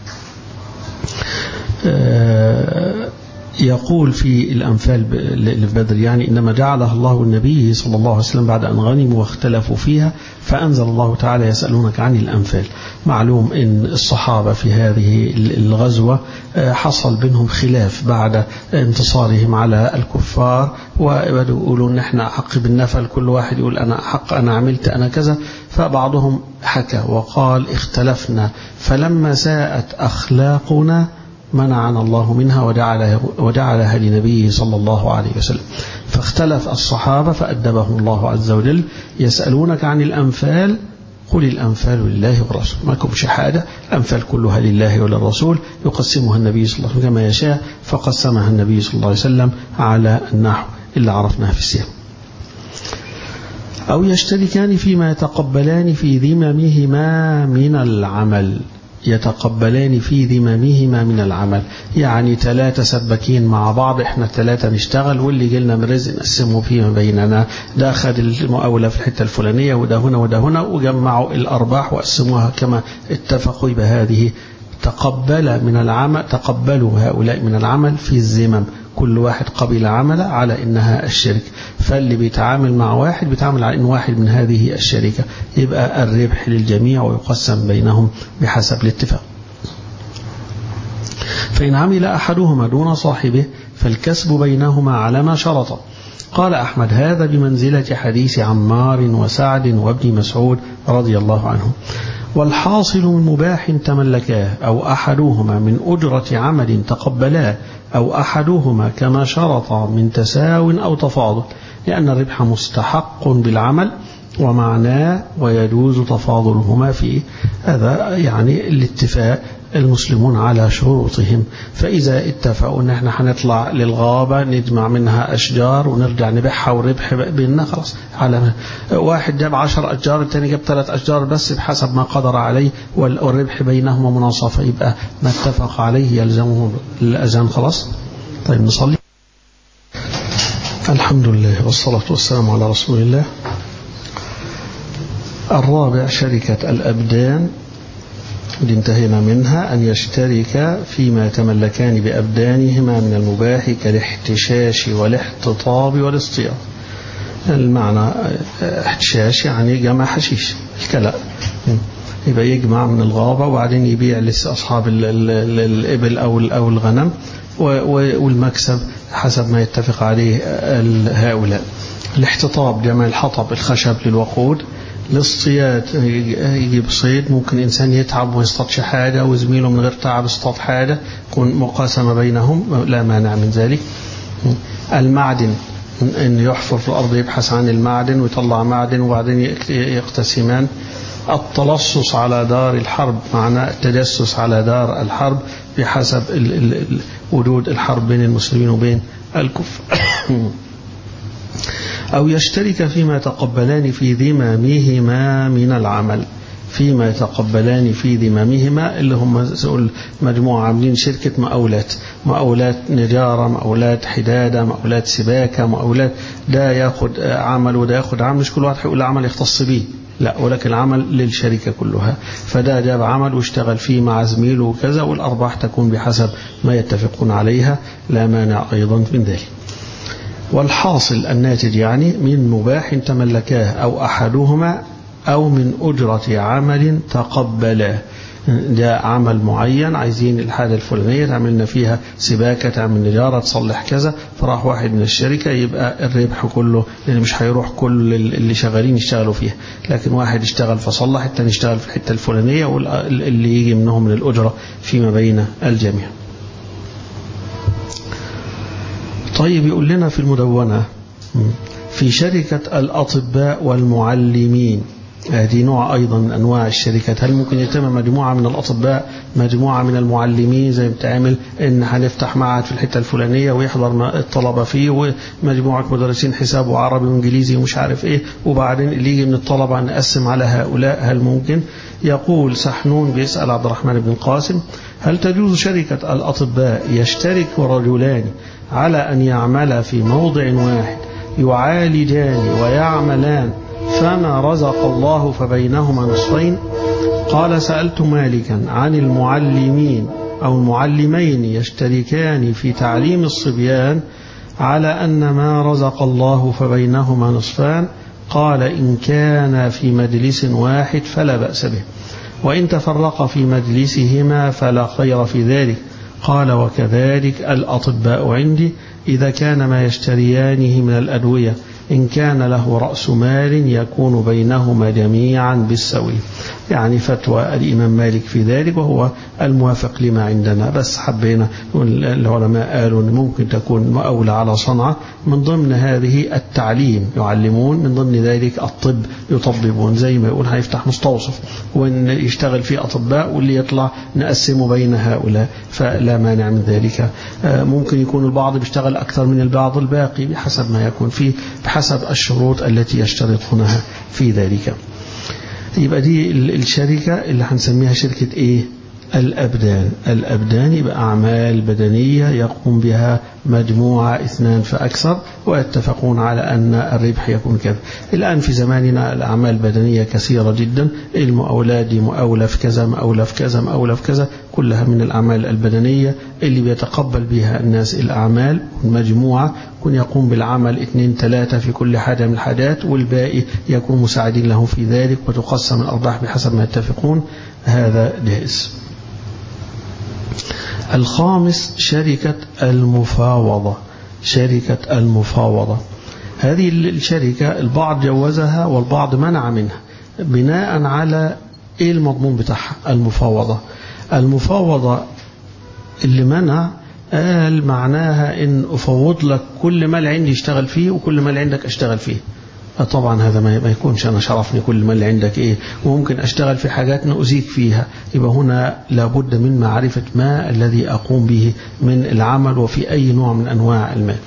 يقول في الأنفال اللي في بدر يعني إنما جعلها الله النبي صلى الله عليه وسلم بعد أن غنموا واختلفوا فيها فأنزل الله تعالى يسألونك عن الأنفال معلوم إن الصحابة في هذه الغزوة حصل بينهم خلاف بعد انتصارهم على الكفار وبدأوا يقولوا إن احنا أحق بالنفل كل واحد يقول أنا أحق أنا عملت أنا كذا فبعضهم حكى وقال اختلفنا فلما ساءت أخلاقنا منعنا الله منها وجعلها, وجعلها لنبيه صلى الله عليه وسلم فاختلف الصحابة فأدبهم الله عز وجل يسألونك عن الأنفال قل الأنفال لله والرسول ما لكمش حاجة الأنفال كلها لله وللرسول يقسمها النبي صلى الله عليه وسلم كما يشاء فقسمها النبي صلى الله عليه وسلم على النحو اللي عرفناها في السير أو يشتركان فيما يتقبلان في ذممهما من العمل يتقبلان في ذممهما من العمل يعني ثلاثة سباكين مع بعض احنا الثلاثة نشتغل واللي جلنا من رزق نقسمه فيما بيننا ده أخذ المقاولة في الحتة الفلانية وده هنا وده هنا وجمعوا الأرباح وقسموها كما اتفقوا بهذه تقبل من العمل تقبلوا هؤلاء من العمل في الذمم كل واحد قبل عمل على إنها الشركة فاللي بيتعامل مع واحد بيتعامل على إن واحد من هذه الشركة يبقى الربح للجميع ويقسم بينهم بحسب الاتفاق فإن عمل أحدهما دون صاحبه فالكسب بينهما على ما شرط قال أحمد هذا بمنزلة حديث عمار وسعد وابن مسعود رضي الله عنهم والحاصل من مباح تملكاه أو أحدهما من أجرة عمل تقبلاه أو أحدهما كما شرط من تساو أو تفاضل لأن الربح مستحق بالعمل ومعناه ويجوز تفاضلهما فيه هذا يعني الاتفاق المسلمون على شروطهم فإذا اتفقوا أن احنا هنطلع للغابة نجمع منها أشجار ونرجع نبيعها والربح بيننا خلاص على واحد جاب عشر أشجار الثاني جاب ثلاث أشجار بس بحسب ما قدر عليه والربح بينهما مناصفة يبقى ما اتفق عليه يلزمه الأذان خلاص طيب نصلي الحمد لله والصلاة والسلام على رسول الله الرابع شركة الأبدان اللي انتهينا منها أن يشترك فيما يتملكان بأبدانهما من المباح كالاحتشاش والاحتطاب والاصطياد المعنى احتشاش يعني جمع حشيش الكلاء يبقى يجمع من الغابة وبعدين يبيع لأصحاب الإبل أو أو الغنم والمكسب حسب ما يتفق عليه هؤلاء الاحتطاب جمع الحطب الخشب للوقود الاصطياد يجيب صيد ممكن إنسان يتعب وما يصطادش حاجة وزميله من غير تعب يصطاد حاجة يكون مقاسمة بينهم لا مانع من ذلك المعدن أن يحفر في الأرض يبحث عن المعدن ويطلع معدن وبعدين يقتسمان التلصص على دار الحرب معناه التجسس على دار الحرب بحسب وجود الحرب بين المسلمين وبين الكفر أو يشترك فيما يتقبلان في ذمامهما من العمل فيما يتقبلان في ذمامهما اللي هم مجموعة عاملين شركة مقاولات مقاولات نجارة مقاولات حدادة مقاولات سباكة مقاولات ده ياخد عمل وده ياخد عمل مش كل واحد هيقول عمل يختص بيه لا ولكن العمل للشركة كلها فده جاب عمل واشتغل فيه مع زميله وكذا والأرباح تكون بحسب ما يتفقون عليها لا مانع أيضا من ذلك والحاصل الناتج يعني من مباح تملكاه أو أحدهما أو من أجرة عمل تقبله ده عمل معين عايزين الحاجة الفلانية تعملنا فيها سباكة تعمل نجارة تصلح كذا فراح واحد من الشركة يبقى الربح كله لأن مش هيروح كل اللي شغالين يشتغلوا فيها لكن واحد يشتغل فصلح التاني يشتغل في الحتة الفلانية واللي يجي منهم من الأجرة فيما بين الجميع طيب يقول لنا في المدونة في شركة الأطباء والمعلمين هذه نوع أيضا من أنواع الشركات هل ممكن يتم مجموعة من الأطباء مجموعة من المعلمين زي ما بتعمل إن هنفتح معهد في الحتة الفلانية ويحضر الطلبة فيه ومجموعة مدرسين حساب وعربي وإنجليزي ومش عارف إيه وبعدين اللي يجي من الطلبة نقسم على هؤلاء هل ممكن يقول سحنون بيسأل عبد الرحمن بن القاسم هل تجوز شركة الأطباء يشترك رجلان على أن يعملا في موضع واحد يعالجان ويعملان فما رزق الله فبينهما نصفين قال سألت مالكا عن المعلمين أو المعلمين يشتركان في تعليم الصبيان على أن ما رزق الله فبينهما نصفان قال إن كان في مجلس واحد فلا بأس به وإن تفرق في مجلسهما فلا خير في ذلك قال وكذلك الأطباء عندي إذا كان ما يشتريانه من الأدوية إن كان له رأس مال يكون بينهما جميعا بالسوي يعني فتوى الإمام مالك في ذلك وهو الموافق لما عندنا بس حبينا العلماء قالوا أن ممكن تكون مؤولة على صنعة من ضمن هذه التعليم يعلمون من ضمن ذلك الطب يطببون زي ما يقول هيفتح مستوصف وان يشتغل فيه أطباء واللي يطلع نقسمه بين هؤلاء فلا مانع من ذلك ممكن يكون البعض بيشتغل أكثر من البعض الباقي بحسب ما يكون فيه بحسب الشروط التي يشترطونها في ذلك يبقى دي الشركة اللي هنسميها شركة ايه الأبدان الأبدان يبقى أعمال بدنية يقوم بها مجموعة اثنان فأكثر ويتفقون على أن الربح يكون كذا الآن في زماننا الأعمال البدنية كثيرة جدا المؤولات دي مؤولة في كذا مؤولة في كذا مؤولة في كذا كلها من الأعمال البدنية اللي بيتقبل بها الناس الأعمال مجموعة يكون يقوم بالعمل اثنين ثلاثة في كل حاجة من الحاجات والباقي يكون مساعدين له في ذلك وتقسم الأرباح بحسب ما يتفقون هذا جائز الخامس شركة المفاوضة شركة المفاوضة هذه الشركة البعض جوزها والبعض منع منها بناء على ايه المضمون بتاعها المفاوضة المفاوضة اللي منع قال معناها ان افوض لك كل مال عندي اشتغل فيه وكل مال عندك اشتغل فيه طبعا هذا ما يكونش أنا شرفني كل ما اللي عندك إيه وممكن أشتغل في حاجات نؤذيك فيها يبقى هنا لابد من معرفة ما الذي أقوم به من العمل وفي أي نوع من أنواع المال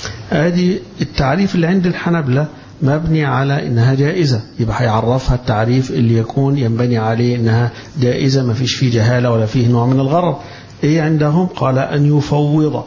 هذه التعريف اللي عند الحنبلة مبني على إنها جائزة يبقى هيعرفها التعريف اللي يكون ينبني عليه إنها جائزة ما فيش فيه جهالة ولا فيه نوع من الغرض إيه عندهم قال أن يفوض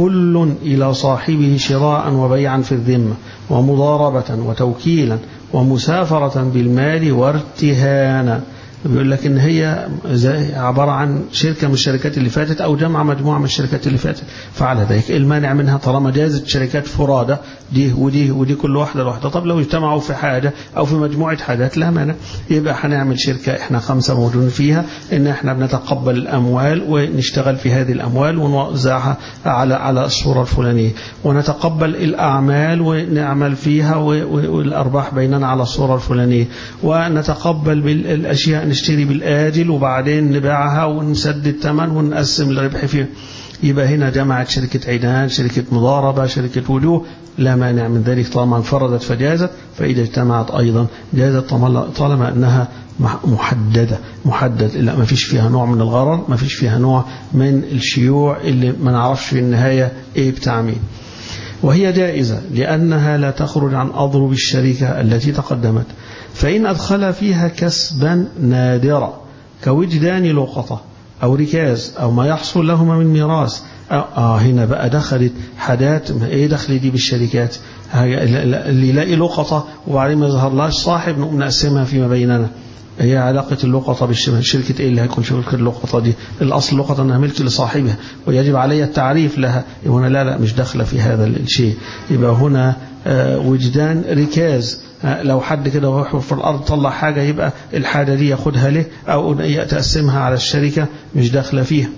كل إلى صاحبه شراء وبيعا في الذمة ومضاربة وتوكيلا ومسافرة بالمال وارتهانا بيقول لك ان هي عبارة عن شركة من الشركات اللي فاتت او جمع مجموعة من الشركات اللي فاتت فعلى ذلك المانع منها طالما جازت شركات فرادة دي ودي ودي كل واحدة لوحدها طب لو اجتمعوا في حاجة او في مجموعة حاجات لا مانع يبقى هنعمل شركة احنا خمسة موجودين فيها ان احنا بنتقبل الاموال ونشتغل في هذه الاموال ونوزعها على على الصورة الفلانية ونتقبل الاعمال ونعمل فيها والارباح بيننا على الصورة الفلانية ونتقبل بالاشياء نشتري بالآجل وبعدين نبيعها ونسدد الثمن ونقسم الربح فيها يبقى هنا جمعت شركة عينان شركة مضاربة شركة وجوه لا مانع من ذلك طالما انفردت فجازت فإذا اجتمعت أيضا جازت طالما أنها محددة محدد لا ما فيش فيها نوع من الغرر ما فيش فيها نوع من الشيوع اللي ما نعرفش في النهاية ايه بتاع مين وهي جائزة لأنها لا تخرج عن أضرب الشركة التي تقدمت فإن أدخل فيها كسبا نادرا كوجدان لقطة أو ركاز أو ما يحصل لهما من ميراث آه هنا بقى دخلت حاجات ايه دخل دي بالشركات اللي يلاقي لقطة وبعدين ما يظهرلاش صاحب نقوم نقسمها فيما بيننا هي علاقة اللقطة بالشركة ايه اللي هيكون شركة اللقطة دي الاصل اللقطة انها ملك لصاحبها ويجب علي التعريف لها هنا لا لا مش داخلة في هذا الشيء يبقى هنا وجدان ركاز لو حد كده وهو في الأرض طلع حاجة يبقى الحاجة دي ياخدها له أو تقسمها على الشركة مش داخلة فيها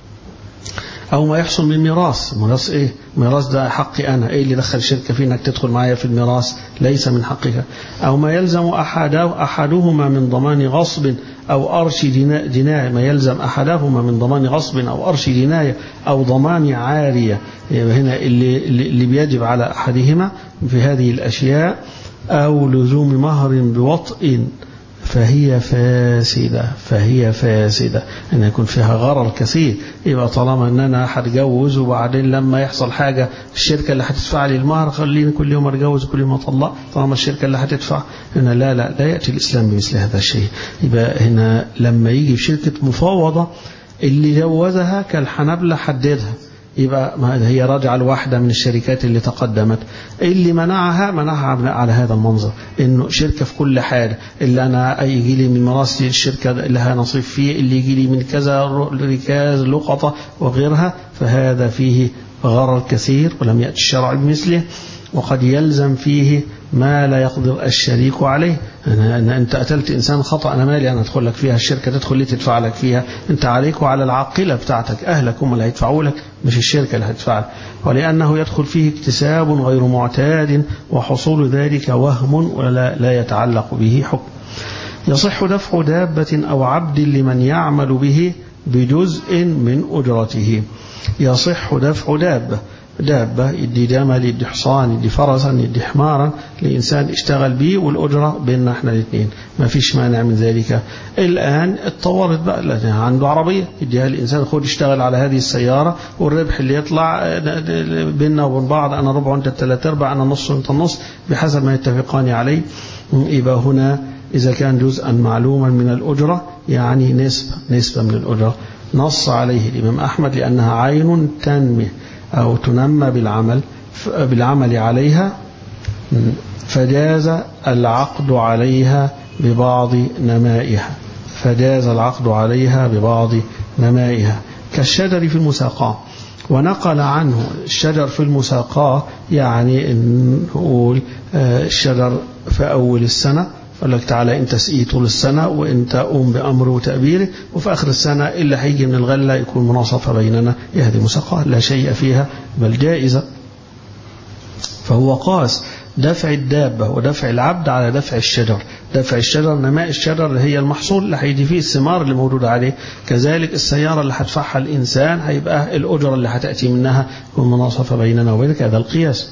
أو ما يحصل من ميراث ميراث إيه ميراث ده حقي أنا إيه اللي دخل الشركة في إنك تدخل معايا في الميراث ليس من حقك أو ما يلزم أحده أحدهما من ضمان غصب أو أرش جناية ما يلزم أحدهما من ضمان غصب أو أرش جناية أو ضمان عارية هنا اللي, اللي بيجب على أحدهما في هذه الأشياء أو لزوم مهر بوطء فهي فاسدة فهي فاسدة أن يكون فيها غرر كثير يبقى طالما أن أنا هتجوز وبعدين لما يحصل حاجة الشركة اللي هتدفع لي المهر خليني كل يوم أتجوز كل يوم أطلق طالما الشركة اللي هتدفع هنا لا لا لا يأتي الإسلام بمثل هذا الشيء يبقى هنا لما يجي في شركة مفاوضة اللي جوزها كالحنبلة حددها يبقى ما هي راجعة لواحدة من الشركات اللي تقدمت اللي منعها منعها على هذا المنظر انه شركة في كل حاجة اللي انا يجي لي من مراسي الشركة لها نصيب فيه اللي يجي لي من كذا ركاز لقطة وغيرها فهذا فيه غرر كثير ولم يأتي الشرع بمثله وقد يلزم فيه ما لا يقدر الشريك عليه أنا, أنا أنت قتلت إنسان خطأ أنا مالي أنا أدخل لك فيها الشركة تدخل لي تدفع لك فيها أنت عليك وعلى العاقلة بتاعتك أهلك هم اللي هيدفعوا لك مش الشركة اللي هتدفع لك ولأنه يدخل فيه اكتساب غير معتاد وحصول ذلك وهم ولا لا يتعلق به حكم يصح دفع دابة أو عبد لمن يعمل به بجزء من أجرته يصح دفع دابة دابة يدي جمل يدي حصان يدي فرسا يدي حمارا لإنسان اشتغل به والأجرة بيننا احنا الاثنين ما فيش مانع من ذلك الآن اتطورت بقى عنده عربية يديها الإنسان خد اشتغل على هذه السيارة والربح اللي يطلع بيننا وبين بعض أنا ربع وأنت الثلاث أرباع أنا نص وأنت النص بحسب ما يتفقان عليه يبقى هنا إذا كان جزءا معلوما من الأجرة يعني نسبة نسبة من الأجرة نص عليه الإمام أحمد لأنها عين تنمي أو تنمى بالعمل بالعمل عليها فجاز العقد عليها ببعض نمائها فجاز العقد عليها ببعض نمائها كالشجر في المساقاة ونقل عنه الشجر في المساقاة يعني نقول الشجر في أول السنة قال لك تعالى انت سقيه طول السنة وانت قوم بأمره وتأبيره وفي آخر السنة اللي هيجي من الغلة يكون مناصفة بيننا هذه مساقاة لا شيء فيها بل جائزة فهو قاس دفع الدابة ودفع العبد على دفع الشجر دفع الشجر نماء الشجر اللي هي المحصول اللي هيجي فيه الثمار اللي موجودة عليه كذلك السيارة اللي هتدفعها الإنسان هيبقى الأجرة اللي هتأتي منها والمناصفة بيننا وبينك هذا القياس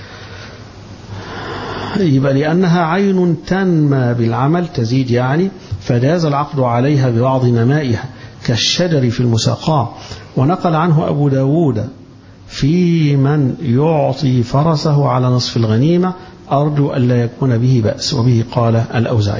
يبقى لأنها عين تنمى بالعمل تزيد يعني فجاز العقد عليها ببعض نمائها كالشجر في المساقاة ونقل عنه أبو داود في من يعطي فرسه على نصف الغنيمة أرجو ألا يكون به بأس وبه قال الأوزعي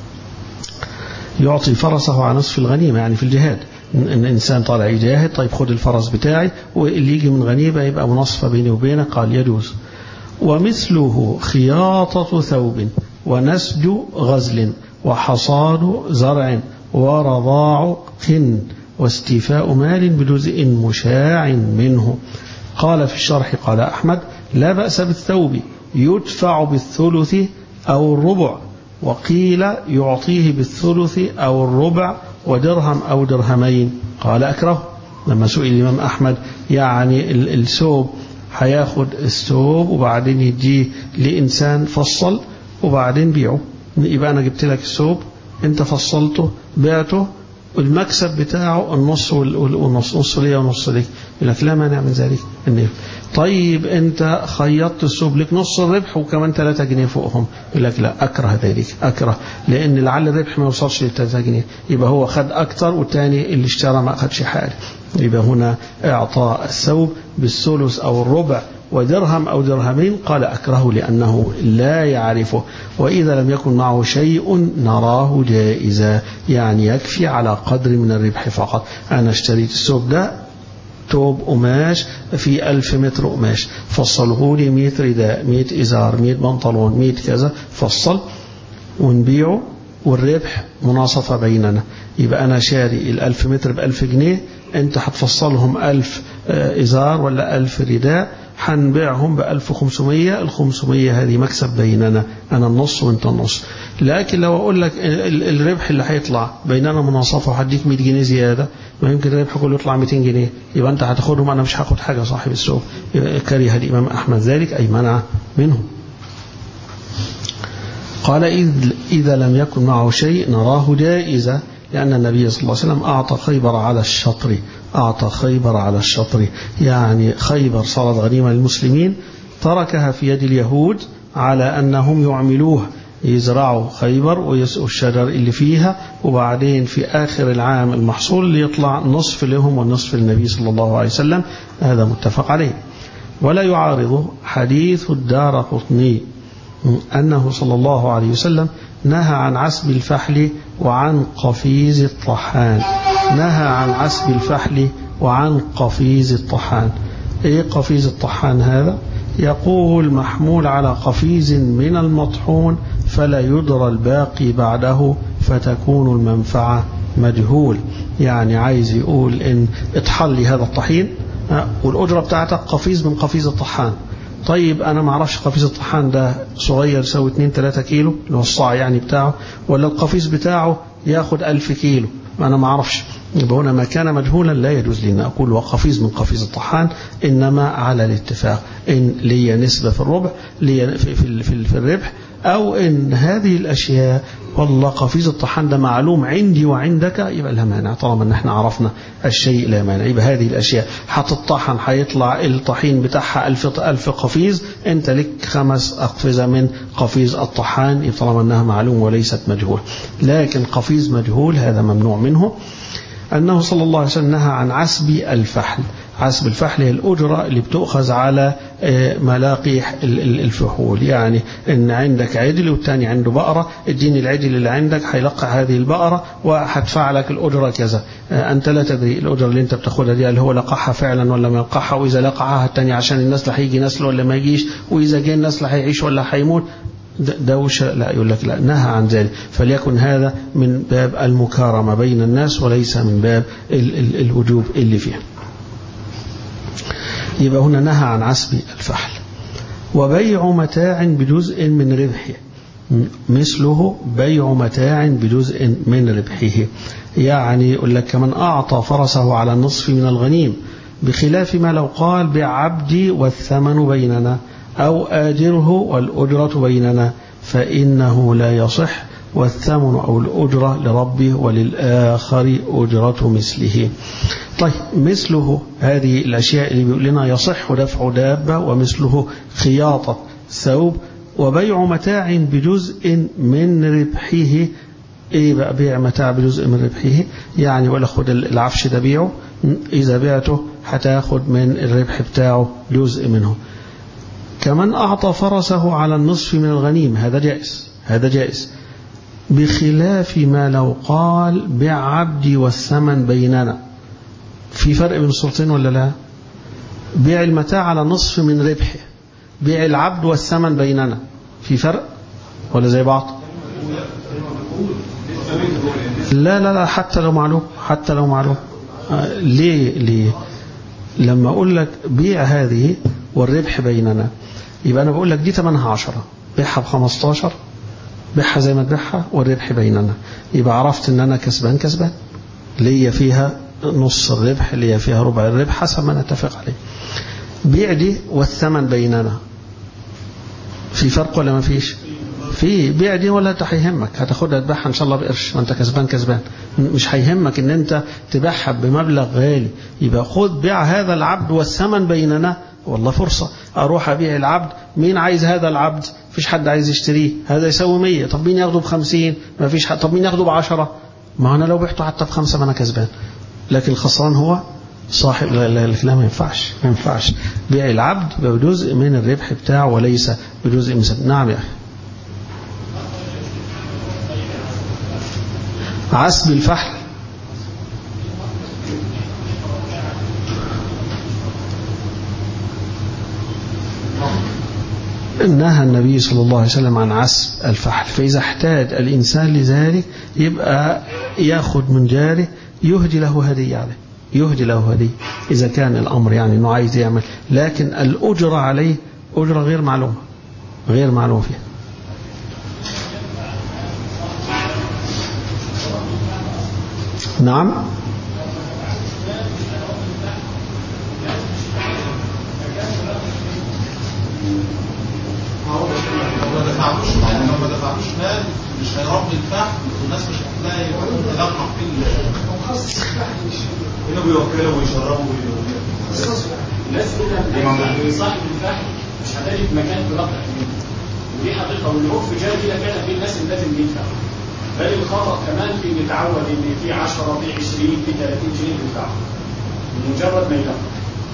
يعطي فرسه على نصف الغنيمة يعني في الجهاد ان انسان طالع يجاهد طيب خد الفرس بتاعي واللي يجي من غنيمه يبقى منصفه بيني وبينك قال يجوز ومثله خياطة ثوب ونسج غزل وحصاد زرع ورضاع قن واستيفاء مال بجزء مشاع منه قال في الشرح قال أحمد لا بأس بالثوب يدفع بالثلث أو الربع وقيل يعطيه بالثلث أو الربع ودرهم أو درهمين قال أكره لما سئل الإمام أحمد يعني الثوب هياخد الثوب وبعدين يديه لإنسان فصل وبعدين بيعه يبقى أنا جبت لك الثوب أنت فصلته بعته المكسب بتاعه النص والنص نص ليا ونص ليك يقول لك لا مانع من ذلك طيب انت خيطت الثوب لك نص الربح وكمان 3 جنيه فوقهم يقول لك لا اكره ذلك اكره لان لعل الربح ما يوصلش لل 3 جنيه يبقى هو خد اكتر والتاني اللي اشترى ما اخدش حاجه يبقى هنا اعطاء الثوب بالثلث او الربع ودرهم أو درهمين قال أكره لأنه لا يعرفه وإذا لم يكن معه شيء نراه جائزا يعني يكفي على قدر من الربح فقط أنا اشتريت الثوب ده توب قماش في ألف متر قماش فصله لي مئة رداء مئة إزار مئة بنطلون مئة كذا فصل ونبيعه والربح مناصفة بيننا يبقى أنا شاري الألف متر بألف جنيه أنت هتفصلهم ألف إزار ولا ألف رداء هنبيعهم ب 1500 ال 500 هذه مكسب بيننا أنا النص وأنت النص لكن لو أقول لك الربح اللي هيطلع بيننا مناصفة وهديك 100 جنيه زيادة ما يمكن الربح كله يطلع 200 جنيه يبقى أنت هتاخدهم أنا مش هاخد حاجة صاحب السوق كره الإمام أحمد ذلك أي منع منهم قال إذا لم يكن معه شيء نراه جائزة لأن النبي صلى الله عليه وسلم أعطى خيبر على الشطر أعطى خيبر على الشطر يعني خيبر صارت غنيمة للمسلمين تركها في يد اليهود على أنهم يعملوها يزرعوا خيبر ويسقوا الشجر اللي فيها وبعدين في آخر العام المحصول اللي يطلع نصف لهم والنصف للنبي صلى الله عليه وسلم هذا متفق عليه ولا يعارضه حديث الدار قطني أنه صلى الله عليه وسلم نهى عن عسب الفحل وعن قفيز الطحان نهى عن عسب الفحل وعن قفيز الطحان ايه قفيز الطحان هذا يقول محمول على قفيز من المطحون فلا يدرى الباقي بعده فتكون المنفعة مجهول يعني عايز يقول ان اطحل لي هذا الطحين والأجرة بتاعتك قفيز من قفيز الطحان طيب أنا ما اعرفش قفيز الطحان ده صغير يساوي 2 3 كيلو اللي هو الصاع يعني بتاعه ولا القفيز بتاعه ياخد 1000 كيلو أنا ما اعرفش يبقى هنا ما كان مجهولا لا يجوز لي أن أقول وقفيز من قفيز الطحان إنما على الاتفاق إن لي نسبة في الربع لي في, في, في, في الربح أو إن هذه الأشياء والله قفيز الطحان ده معلوم عندي وعندك يبقى لها مانع طالما ان احنا عرفنا الشيء لا مانع يبقى هذه الأشياء هتطحن هيطلع الطحين بتاعها ألف, ألف قفيز انت لك خمس أقفزة من قفيز الطحان طالما انها معلوم وليست مجهول لكن قفيز مجهول هذا ممنوع منه أنه صلى الله عليه وسلم نهى عن عسب الفحل عسب الفحل هي الأجرة اللي بتؤخذ على ملاقيح الفحول يعني إن عندك عجل والتاني عنده بقرة اديني العجل اللي عندك هيلقح هذه البقرة وهدفع لك الأجرة كذا أنت لا تدري الأجرة اللي أنت بتاخدها دي هل هو لقحها فعلا ولا ما يلقحها وإذا لقحها التاني عشان النسل هيجي نسل ولا ما يجيش وإذا جه النسل هيعيش ولا هيموت دوشة لا يقول لك لا نهى عن ذلك فليكن هذا من باب المكارمة بين الناس وليس من باب ال ال الوجوب اللي فيها يبقى هنا نهى عن عسب الفحل وبيع متاع بجزء من ربحه مثله بيع متاع بجزء من ربحه يعني يقول لك كمن أعطى فرسه على النصف من الغنيم بخلاف ما لو قال بعبدي والثمن بيننا أو آجره والأجرة بيننا فإنه لا يصح والثمن أو الأجرة لربه وللآخر أجرة مثله طيب مثله هذه الأشياء اللي بيقول لنا يصح دفع دابة ومثله خياطة ثوب وبيع متاع بجزء من ربحه ايه بقى بيع متاع بجزء من ربحه يعني ولا خد العفش ده بيعه اذا بعته هتاخد من الربح بتاعه جزء منه كمن أعطى فرسه على النصف من الغنيم هذا جائز هذا جائز بخلاف ما لو قال بيع عبدي والثمن بيننا في فرق بين الصورتين ولا لا بيع المتاع على نصف من ربحه بيع العبد والثمن بيننا في فرق ولا زي بعض لا لا لا حتى لو معلوم حتى لو معلوم آه ليه ليه لما أقول لك بيع هذه والربح بيننا يبقى أنا بقول لك دي ثمنها 10 بيعها ب 15 بيعها زي ما تبيعها والربح بيننا يبقى عرفت ان انا كسبان كسبان ليا فيها نص الربح ليا فيها ربع الربح حسب ما نتفق عليه بيع دي والثمن بيننا في فرق ولا ما فيش في بيع دي ولا انت هيهمك هتاخدها تبيعها ان شاء الله بقرش وانت كسبان كسبان مش هيهمك ان انت تبيعها بمبلغ غالي يبقى خد بيع هذا العبد والثمن بيننا والله فرصة أروح أبيع العبد مين عايز هذا العبد فيش حد عايز يشتريه هذا يسوي مية طب مين ياخده بخمسين ما فيش حد طب مين ياخده بعشرة ما أنا لو بعته حتى بخمسة ما أنا كسبان لكن الخسران هو صاحب لا, لا, لا ما ينفعش ما ينفعش بيع العبد بجزء من الربح بتاعه وليس بجزء من سبب نعم يا أخي عسب الفحل نهى النبي صلى الله عليه وسلم عن عسب الفحل فإذا احتاج الإنسان لذلك يبقى ياخذ من جاره يهدي له هدية عليه يهدي له هدية إذا كان الأمر يعني أنه عايز يعمل لكن الأجرة عليه أجرة غير معلومة غير معلومة فيها نعم ما دفعتوش مال لو ما دفعتوش مال مش هيربي الفحم والناس مش هتلاقي تلقح في هنا بيوكلوا ويشربوا الناس كده صاحب الفحم مش هتلاقي في مكان تلقح فيه ودي حقيقه والعرف جاء كده كان في الناس اللي لازم يدفع بل الخطا كمان في متعود ان في 10 في 20 في 30 جنيه بيدفع مجرد ما يلقح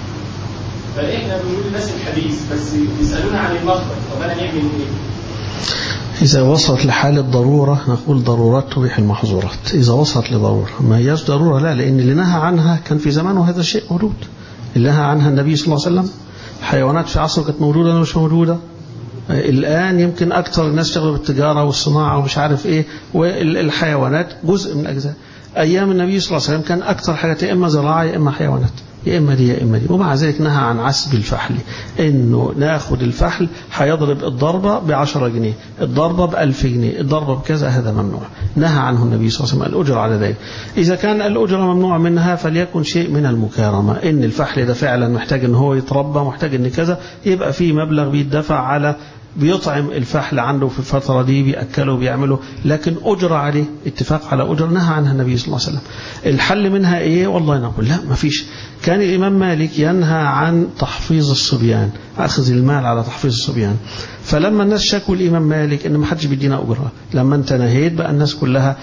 فاحنا بنقول للناس الحديث بس بيسالونا عن المخرج طب انا نعمل ايه؟ إذا وصلت لحالة ضرورة نقول ضرورات تبيح المحظورات إذا وصلت لضرورة ما هياش ضرورة لا لأن اللي نهى عنها كان في زمانه هذا الشيء موجود اللي نهى عنها النبي صلى الله عليه وسلم حيوانات في عصره كانت موجودة ولا مش موجودة الآن يمكن أكثر الناس تشتغل بالتجارة والصناعة ومش عارف إيه والحيوانات جزء من الأجزاء أيام النبي صلى الله عليه وسلم كان أكثر حاجات يا إما زراعة يا إما حيوانات يا إما دي يا إما دي ومع ذلك نهى عن عسب الفحل إنه ناخد الفحل هيضرب الضربة بعشرة جنيه الضربة بألف جنيه الضربة بكذا هذا ممنوع نهى عنه النبي صلى الله عليه وسلم الأجر على ذلك إذا كان الأجر ممنوع منها فليكن شيء من المكارمة إن الفحل ده فعلا محتاج إن هو يتربى محتاج إن كذا يبقى في مبلغ بيدفع على بيطعم الفحل عنده في الفترة دي بيأكله بيعمله لكن أجر عليه اتفاق على أجر نهى عنها النبي صلى الله عليه وسلم الحل منها إيه والله نقول لا ما فيش كان الإمام مالك ينهى عن تحفيظ الصبيان أخذ المال على تحفيظ الصبيان فلما الناس شكوا الإمام مالك إن ما حدش بيدينا أجرة لما أنت نهيت بقى الناس كلها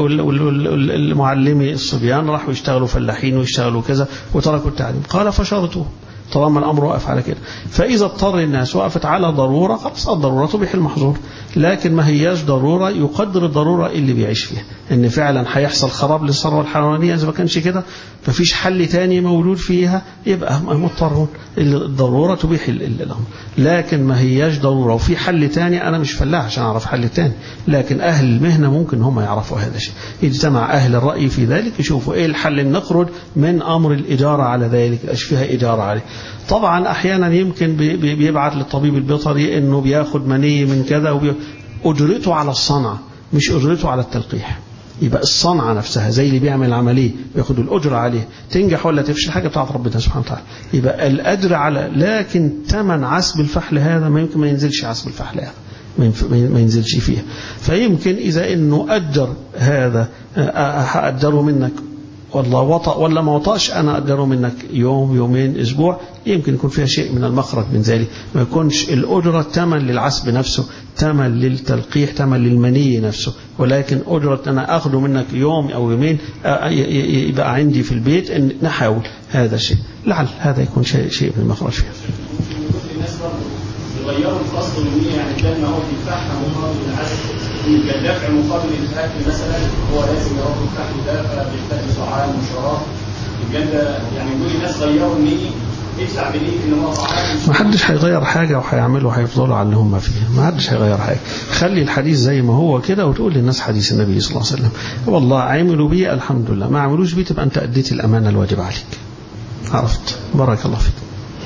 المعلمي الصبيان راحوا يشتغلوا فلاحين ويشتغلوا كذا وتركوا التعليم قال فشرطوه طالما الأمر وقف على كده فإذا اضطر الناس وقفت على ضرورة خلاص الضرورة تبيح المحظور لكن ما هياش ضرورة يقدر الضرورة اللي بيعيش فيها إن فعلا هيحصل خراب للثروة الحيوانية إذا ما كانش كده مفيش حل تاني موجود فيها يبقى مضطرون الضرورة تبيح الأمر لكن ما هياش ضرورة وفي حل تاني أنا مش فلاح عشان أعرف حل تاني لكن أهل المهنة ممكن هم يعرفوا هذا الشيء يجتمع أهل الرأي في ذلك يشوفوا إيه الحل اللي نخرج من أمر الإجارة على ذلك إيش فيها إجارة عليه طبعا أحيانا يمكن بيبعت للطبيب البيطري إنه بياخد مني من كذا وبي... أجرته على الصنعة مش أجرته على التلقيح يبقى الصنعة نفسها زي اللي بيعمل العملية بياخد الأجر عليه تنجح ولا تفشل حاجة بتاعت ربنا سبحانه وتعالى يبقى الأجر على لكن ثمن عسب الفحل هذا ما يمكن ما ينزلش عسب الفحل هذا ما ينزلش فيها فيمكن إذا إنه أجر هذا هأجره منك والله وطأ ولا ما وطأش أنا أقدره منك يوم يومين أسبوع يمكن يكون فيها شيء من المخرج من ذلك ما يكونش الأجرة ثمن للعسب نفسه ثمن للتلقيح ثمن للمني نفسه ولكن أجرة أنا أخذه منك يوم أو يومين يبقى عندي في البيت أن نحاول هذا الشيء لعل هذا يكون شيء, شيء من المخرج فيها الناس برضه يغيروا الفصل النية يعني بدل ما هو بيدفعها مقابل العدد كالدفع مقابل الاكل مثلا هو لازم يرد الفحم ده فبيحتاج طعام وشراب الجنة يعني يقول الناس غيروا النية يدفع بنية ان هو طعام ما حدش هيغير حاجة وهيعملوا هيفضلوا على اللي هم فيه ما حدش هيغير حاجة خلي الحديث زي ما هو كده وتقول للناس حديث النبي صلى الله عليه وسلم والله عملوا بيه الحمد لله ما عملوش بيه تبقى انت اديت الامانة الواجب عليك عرفت بارك الله فيك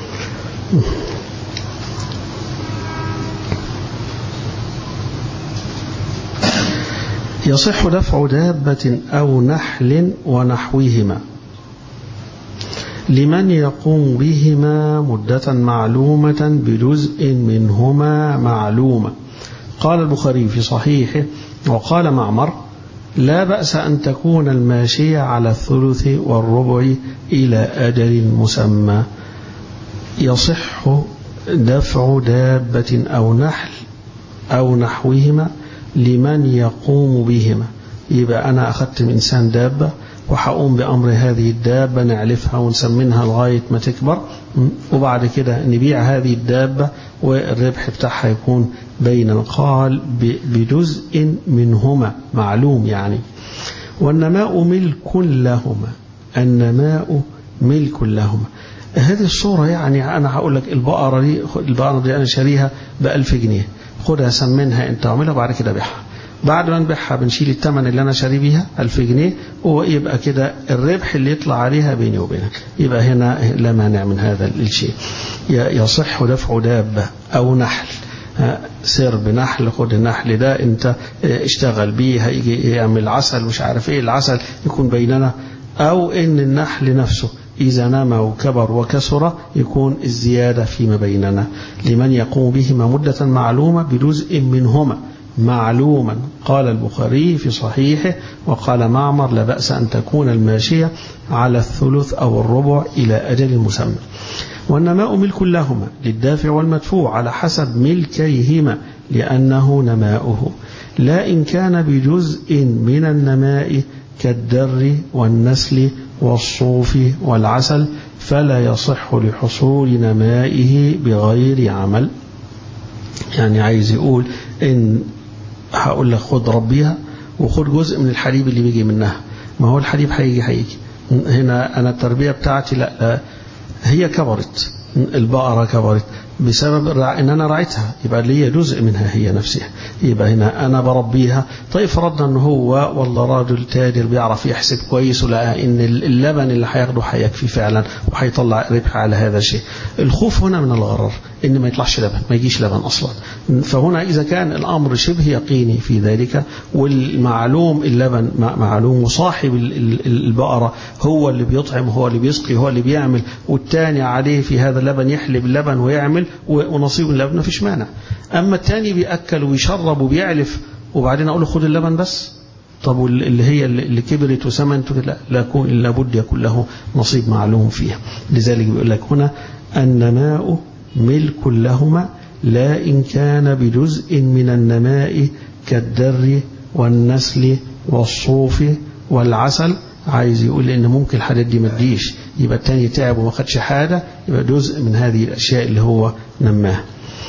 يصح دفع دابة أو نحل ونحوهما لمن يقوم بهما مدة معلومة بجزء منهما معلومة قال البخاري في صحيحه وقال معمر لا بأس أن تكون الماشية على الثلث والربع إلى أجل مسمى يصح دفع دابة أو نحل أو نحوهما لمن يقوم بهما يبقى أنا أخذت من إنسان دابة وحقوم بأمر هذه الدابة نعلفها ونسمنها لغاية ما تكبر وبعد كده نبيع هذه الدابة والربح بتاعها يكون بين قال بجزء منهما معلوم يعني والنماء ملك لهما النماء ملك لهما هذه الصورة يعني أنا هقول لك البقرة دي البقرة دي أنا شاريها بألف جنيه خدها سمنها أنت واعملها وبعد كده بيعها بعد ما نبيعها بنشيل الثمن اللي أنا شاري بيها 1000 جنيه ويبقى كده الربح اللي يطلع عليها بيني وبينك يبقى هنا لا مانع من هذا الشيء يصح دفع دابة أو نحل سر بنحل خد النحل ده انت اشتغل بيه هيجي يعمل عسل مش عارف ايه العسل يكون بيننا او ان النحل نفسه إذا نما وكبر وكسر يكون الزيادة فيما بيننا لمن يقوم بهما مدة معلومة بجزء منهما معلوما قال البخاري في صحيحه وقال معمر لا بأس أن تكون الماشية على الثلث أو الربع إلى أجل مسمى والنماء ملك لهما للدافع والمدفوع على حسب ملكيهما لأنه نماؤه لا إن كان بجزء من النماء كالدر والنسل والصوف والعسل فلا يصح لحصول نمائه بغير عمل يعني عايز يقول إن هقول لك خد ربيها وخد جزء من الحليب اللي بيجي منها ما هو الحليب هيجي هيجي هنا أنا التربية بتاعتي لا, لا هي كبرت البقرة كبرت بسبب ان انا رعيتها يبقى لي جزء منها هي نفسها يبقى هنا انا بربيها طيب فرضنا ان هو والله راجل تاجر بيعرف يحسب كويس ولقى ان اللبن اللي هياخده هيكفي فعلا وهيطلع ربح على هذا الشيء الخوف هنا من الغرر ان ما يطلعش لبن ما يجيش لبن اصلا فهنا اذا كان الامر شبه يقيني في ذلك والمعلوم اللبن معلوم وصاحب البقره هو اللي بيطعم هو اللي بيسقي هو اللي بيعمل والتاني عليه في هذا اللبن يحلب اللبن ويعمل ونصيب اللبن مفيش مانع أما التاني بيأكل ويشرب وبيعلف وبعدين أقول له خد اللبن بس طب اللي هي اللي كبرت وسمنت لا لابد يكون له نصيب معلوم فيها لذلك بيقول لك هنا النماء ملك لهما لا إن كان بجزء من النماء كالدر والنسل والصوف والعسل عايز يقول ان ممكن الحاجات دي ما تجيش يبقى التاني تعب وما خدش حاجه يبقى جزء من هذه الاشياء اللي هو نماها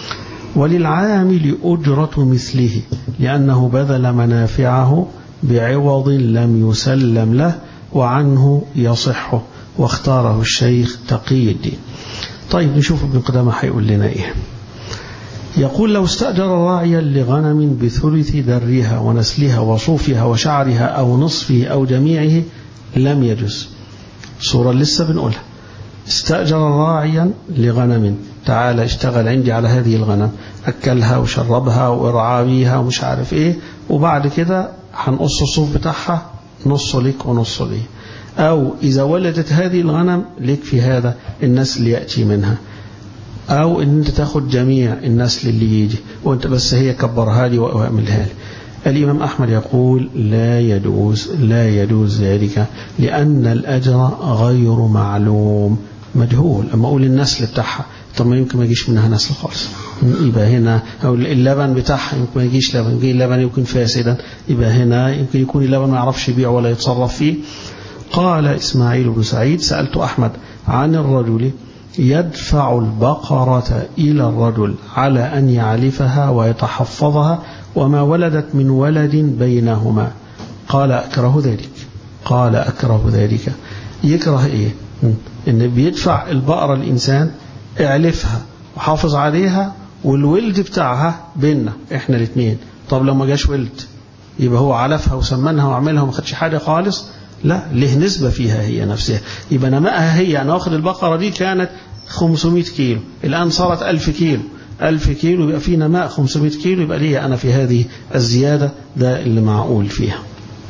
وللعامل أجرة مثله لأنه بذل منافعه بعوض لم يسلم له وعنه يصح واختاره الشيخ تقي الدين طيب نشوف ابن قدامة هيقول لنا ايه يقول لو استأجر راعيا لغنم بثلث درها ونسلها وصوفها وشعرها أو نصفه أو جميعه لم يجز صورة لسه بنقولها استأجر راعيا لغنم تعالى اشتغل عندي على هذه الغنم أكلها وشربها وإرعى بيها ومش عارف إيه وبعد كده هنقص الصوف بتاعها نص لك ونص لي أو إذا ولدت هذه الغنم لك في هذا النسل يأتي منها أو إن أنت تاخد جميع النسل اللي يجي وأنت بس هي كبرها لي وأعملها لي الإمام أحمد يقول لا يجوز لا يجوز ذلك لأن الأجر غير معلوم مجهول أما أقول النسل بتاعها طب ما يمكن ما يجيش منها نسل خالص يبقى هنا أو اللبن بتاعها يمكن ما يجيش لبن يجي اللبن يكون فاسدا يبقى هنا يمكن يكون اللبن ما يعرفش يبيع ولا يتصرف فيه قال إسماعيل بن سعيد سألت أحمد عن الرجل يدفع البقرة إلى الرجل على أن يعلفها ويتحفظها وما ولدت من ولد بينهما قال أكره ذلك قال أكره ذلك يكره إيه إن بيدفع البقرة الإنسان اعلفها وحافظ عليها والولد بتاعها بيننا إحنا الاثنين طب لو ما جاش ولد يبقى هو علفها وسمنها وعملها وما خدش حاجة خالص لا له نسبة فيها هي نفسها يبقى نمائها هي أنا واخد البقرة دي كانت 500 كيلو الآن صارت 1000 كيلو 1000 كيلو يبقى في نماء 500 كيلو يبقى لي أنا في هذه الزيادة ده اللي معقول فيها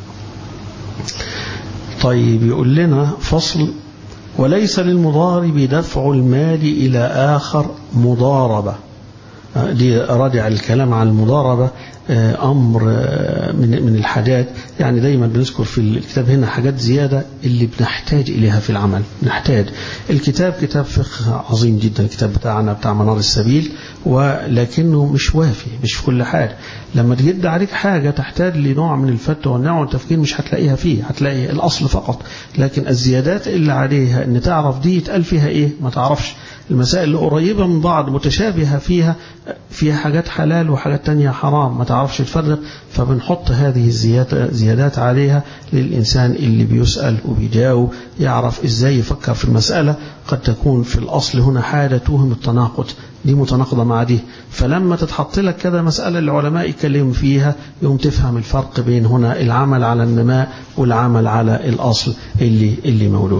طيب يقول لنا فصل وليس للمضارب دفع المال إلى آخر مضاربة دي راجع الكلام عن المضاربة أمر من من الحاجات يعني دايما بنذكر في الكتاب هنا حاجات زيادة اللي بنحتاج إليها في العمل نحتاج الكتاب كتاب فقه عظيم جدا الكتاب بتاعنا بتاع منار السبيل ولكنه مش وافي مش في كل حاجة لما تجد عليك حاجة تحتاج لنوع من الفتوى والنوع والتفكير مش هتلاقيها فيه هتلاقي الأصل فقط لكن الزيادات اللي عليها ان تعرف دي يتقال فيها ايه ما تعرفش المسائل اللي قريبة من بعض متشابهة فيها فيها حاجات حلال وحاجات تانية حرام ما تعرفش تفرق فبنحط هذه الزيادة زيادات عليها للإنسان اللي بيسأل وبيجاوب يعرف إزاي يفكر في المسألة قد تكون في الأصل هنا حاجة توهم التناقض دي متناقضة مع دي فلما تتحط لك كذا مسألة العلماء يتكلموا فيها يوم تفهم الفرق بين هنا العمل على النماء والعمل على الأصل اللي اللي موجود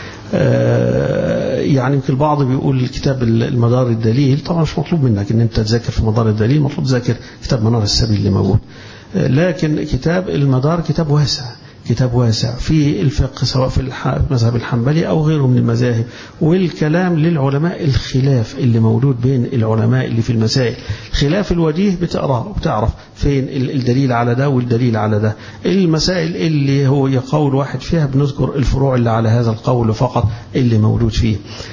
يعني يمكن البعض بيقول الكتاب المدار الدليل طبعا مش مطلوب منك ان انت تذاكر في مدار الدليل مطلوب تذاكر كتاب منار السبيل اللي موجود لكن كتاب المدار كتاب واسع كتاب واسع في الفقه سواء في المذهب الحنبلي أو غيره من المذاهب والكلام للعلماء الخلاف اللي موجود بين العلماء اللي في المسائل خلاف الوجيه بتقرأ وبتعرف فين الدليل على ده والدليل على ده المسائل اللي هو قول واحد فيها بنذكر الفروع اللي على هذا القول فقط اللي موجود فيه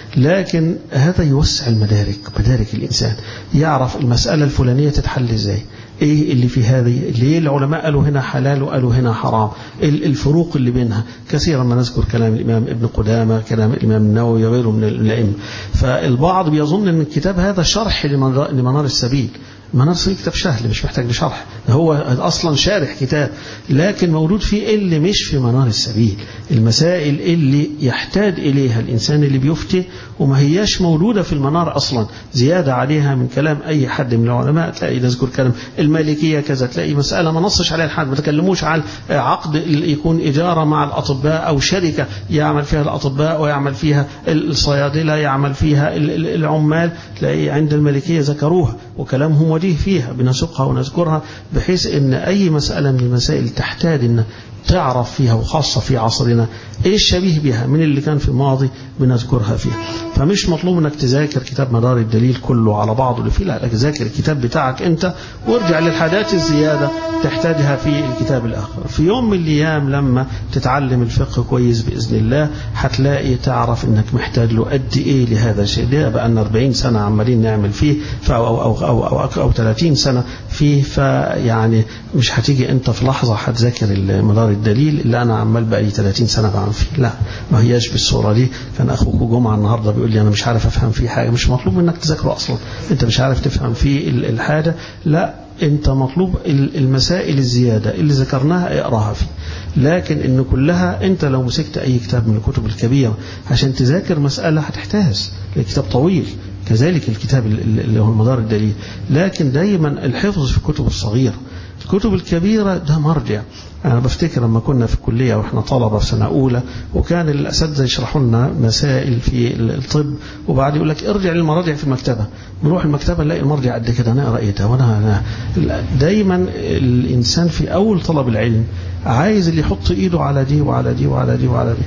لكن هذا يوسع المدارك مدارك الإنسان يعرف المسألة الفلانية تتحل ازاي ايه اللي في هذه ليه العلماء قالوا هنا حلال وقالوا هنا حرام الفروق اللي بينها كثيرا ما نذكر كلام الإمام ابن قدامة كلام الإمام النووي وغيره من الأئمة فالبعض بيظن أن الكتاب هذا شرح لمنار السبيل منار السبيل كتاب سهل مش محتاج لشرح هو أصلا شارح كتاب لكن موجود فيه اللي مش في منار السبيل المسائل اللي يحتاج إليها الإنسان اللي بيفتي وما هياش موجودة في المنار أصلا زيادة عليها من كلام أي حد من العلماء تلاقي نذكر كلام المالكية كذا تلاقي مسألة ما نصش عليها الحد ما تكلموش عن عقد يكون إجارة مع الأطباء أو شركة يعمل فيها الأطباء ويعمل فيها الصيادلة يعمل فيها العمال تلاقي عند المالكية ذكروها وكلامهم وجيه فيها بنسقها ونذكرها بحيث ان أي مسألة من المسائل تحتاج ان تعرف فيها وخاصة في عصرنا ايه الشبيه بها من اللي كان في الماضي بنذكرها فيها فمش مطلوب انك تذاكر كتاب مدار الدليل كله على بعضه اللي فيه لا لك ذاكر الكتاب بتاعك انت وارجع للحاجات الزيادة تحتاجها في الكتاب الآخر في يوم من الأيام لما تتعلم الفقه كويس بإذن الله هتلاقي تعرف انك محتاج له قد ايه لهذا الشيء ده بقى لنا 40 سنة عمالين نعمل فيه أو, أو, أو, أو, أو, أو 30 سنة فيه فيعني مش هتيجي انت في لحظة هتذاكر مدار الدليل اللي انا عمال بقى لي 30 سنة بعمل فيه لا ما هياش بالصورة دي كان اخوك جمعة النهاردة بيقول لي انا مش عارف افهم فيه حاجة مش مطلوب منك تذاكره اصلا انت مش عارف تفهم فيه الحاجة لا انت مطلوب المسائل الزيادة اللي ذكرناها اقراها فيه لكن ان كلها انت لو مسكت اي كتاب من الكتب الكبيرة عشان تذاكر مسألة هتحتاج الكتاب طويل كذلك الكتاب اللي هو مدار الدليل لكن دايما الحفظ في الكتب الصغيرة الكتب الكبيرة ده مرجع أنا بفتكر لما كنا في الكلية وإحنا طلبة في سنة أولى وكان الأساتذة يشرحوا لنا مسائل في الطب وبعد يقول لك ارجع للمراجع في المكتبة نروح المكتبة نلاقي المرجع قد كده نقرأ إيه ده وأنا أنا دايما الإنسان في أول طلب العلم عايز اللي يحط إيده على دي وعلى دي وعلى دي وعلى دي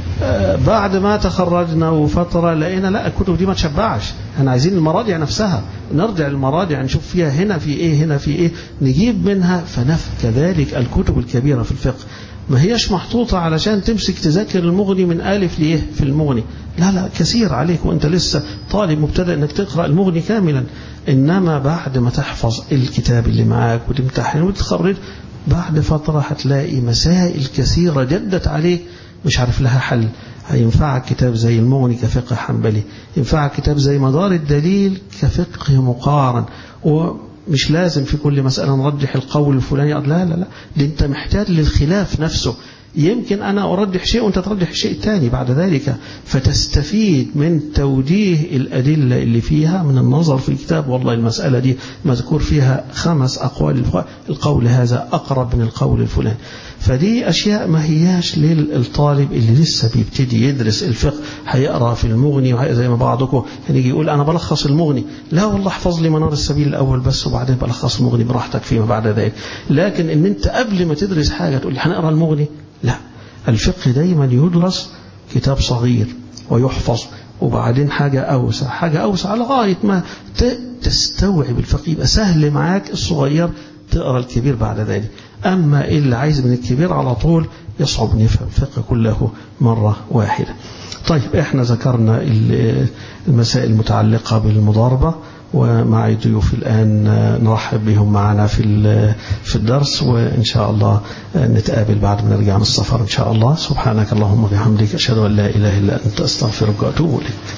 بعد ما تخرجنا وفترة لقينا لا الكتب دي ما تشبعش احنا عايزين المراجع نفسها نرجع المراجع نشوف فيها هنا في ايه هنا في ايه نجيب منها فنف كذلك الكتب الكبيرة في الفقه ما هيش محطوطة علشان تمسك تذاكر المغني من ألف ليه في المغني لا لا كثير عليك وانت لسه طالب مبتدأ انك تقرأ المغني كاملا انما بعد ما تحفظ الكتاب اللي معاك وتمتحن وتخرج بعد فترة هتلاقي مسائل كثيرة جدت عليك مش عارف لها حل هينفعك كتاب زي المغني كفقه حنبلي ينفعك كتاب زي مدار الدليل كفقه مقارن ومش لازم في كل مسألة نرجح القول الفلاني لا لا لا دي انت محتاج للخلاف نفسه يمكن أنا أرجح شيء وأنت ترجح الشيء الثاني بعد ذلك فتستفيد من توجيه الأدلة اللي فيها من النظر في الكتاب والله المسألة دي مذكور فيها خمس أقوال القول هذا أقرب من القول الفلاني فدي أشياء ما هياش للطالب اللي لسه بيبتدي يدرس الفقه هيقرأ في المغني زي ما بعضكم يجي يقول أنا بلخص المغني لا والله احفظ لي منار السبيل الأول بس وبعدين بلخص المغني براحتك فيما بعد ذلك لكن إن أنت قبل ما تدرس حاجة تقول لي هنقرأ المغني لا الفقه دايما يدرس كتاب صغير ويحفظ وبعدين حاجة أوسع حاجة أوسع لغاية ما تستوعب الفقه يبقى سهل معاك الصغير تقرأ الكبير بعد ذلك أما اللي عايز من الكبير على طول يصعب أن يفهم الفقه كله مرة واحدة طيب احنا ذكرنا المسائل المتعلقة بالمضاربة ومع ضيوف الآن نرحب بهم معنا في في الدرس وإن شاء الله نتقابل بعد ما نرجع من السفر إن شاء الله سبحانك اللهم وبحمدك أشهد أن لا إله إلا أنت أستغفرك وأتوب إليك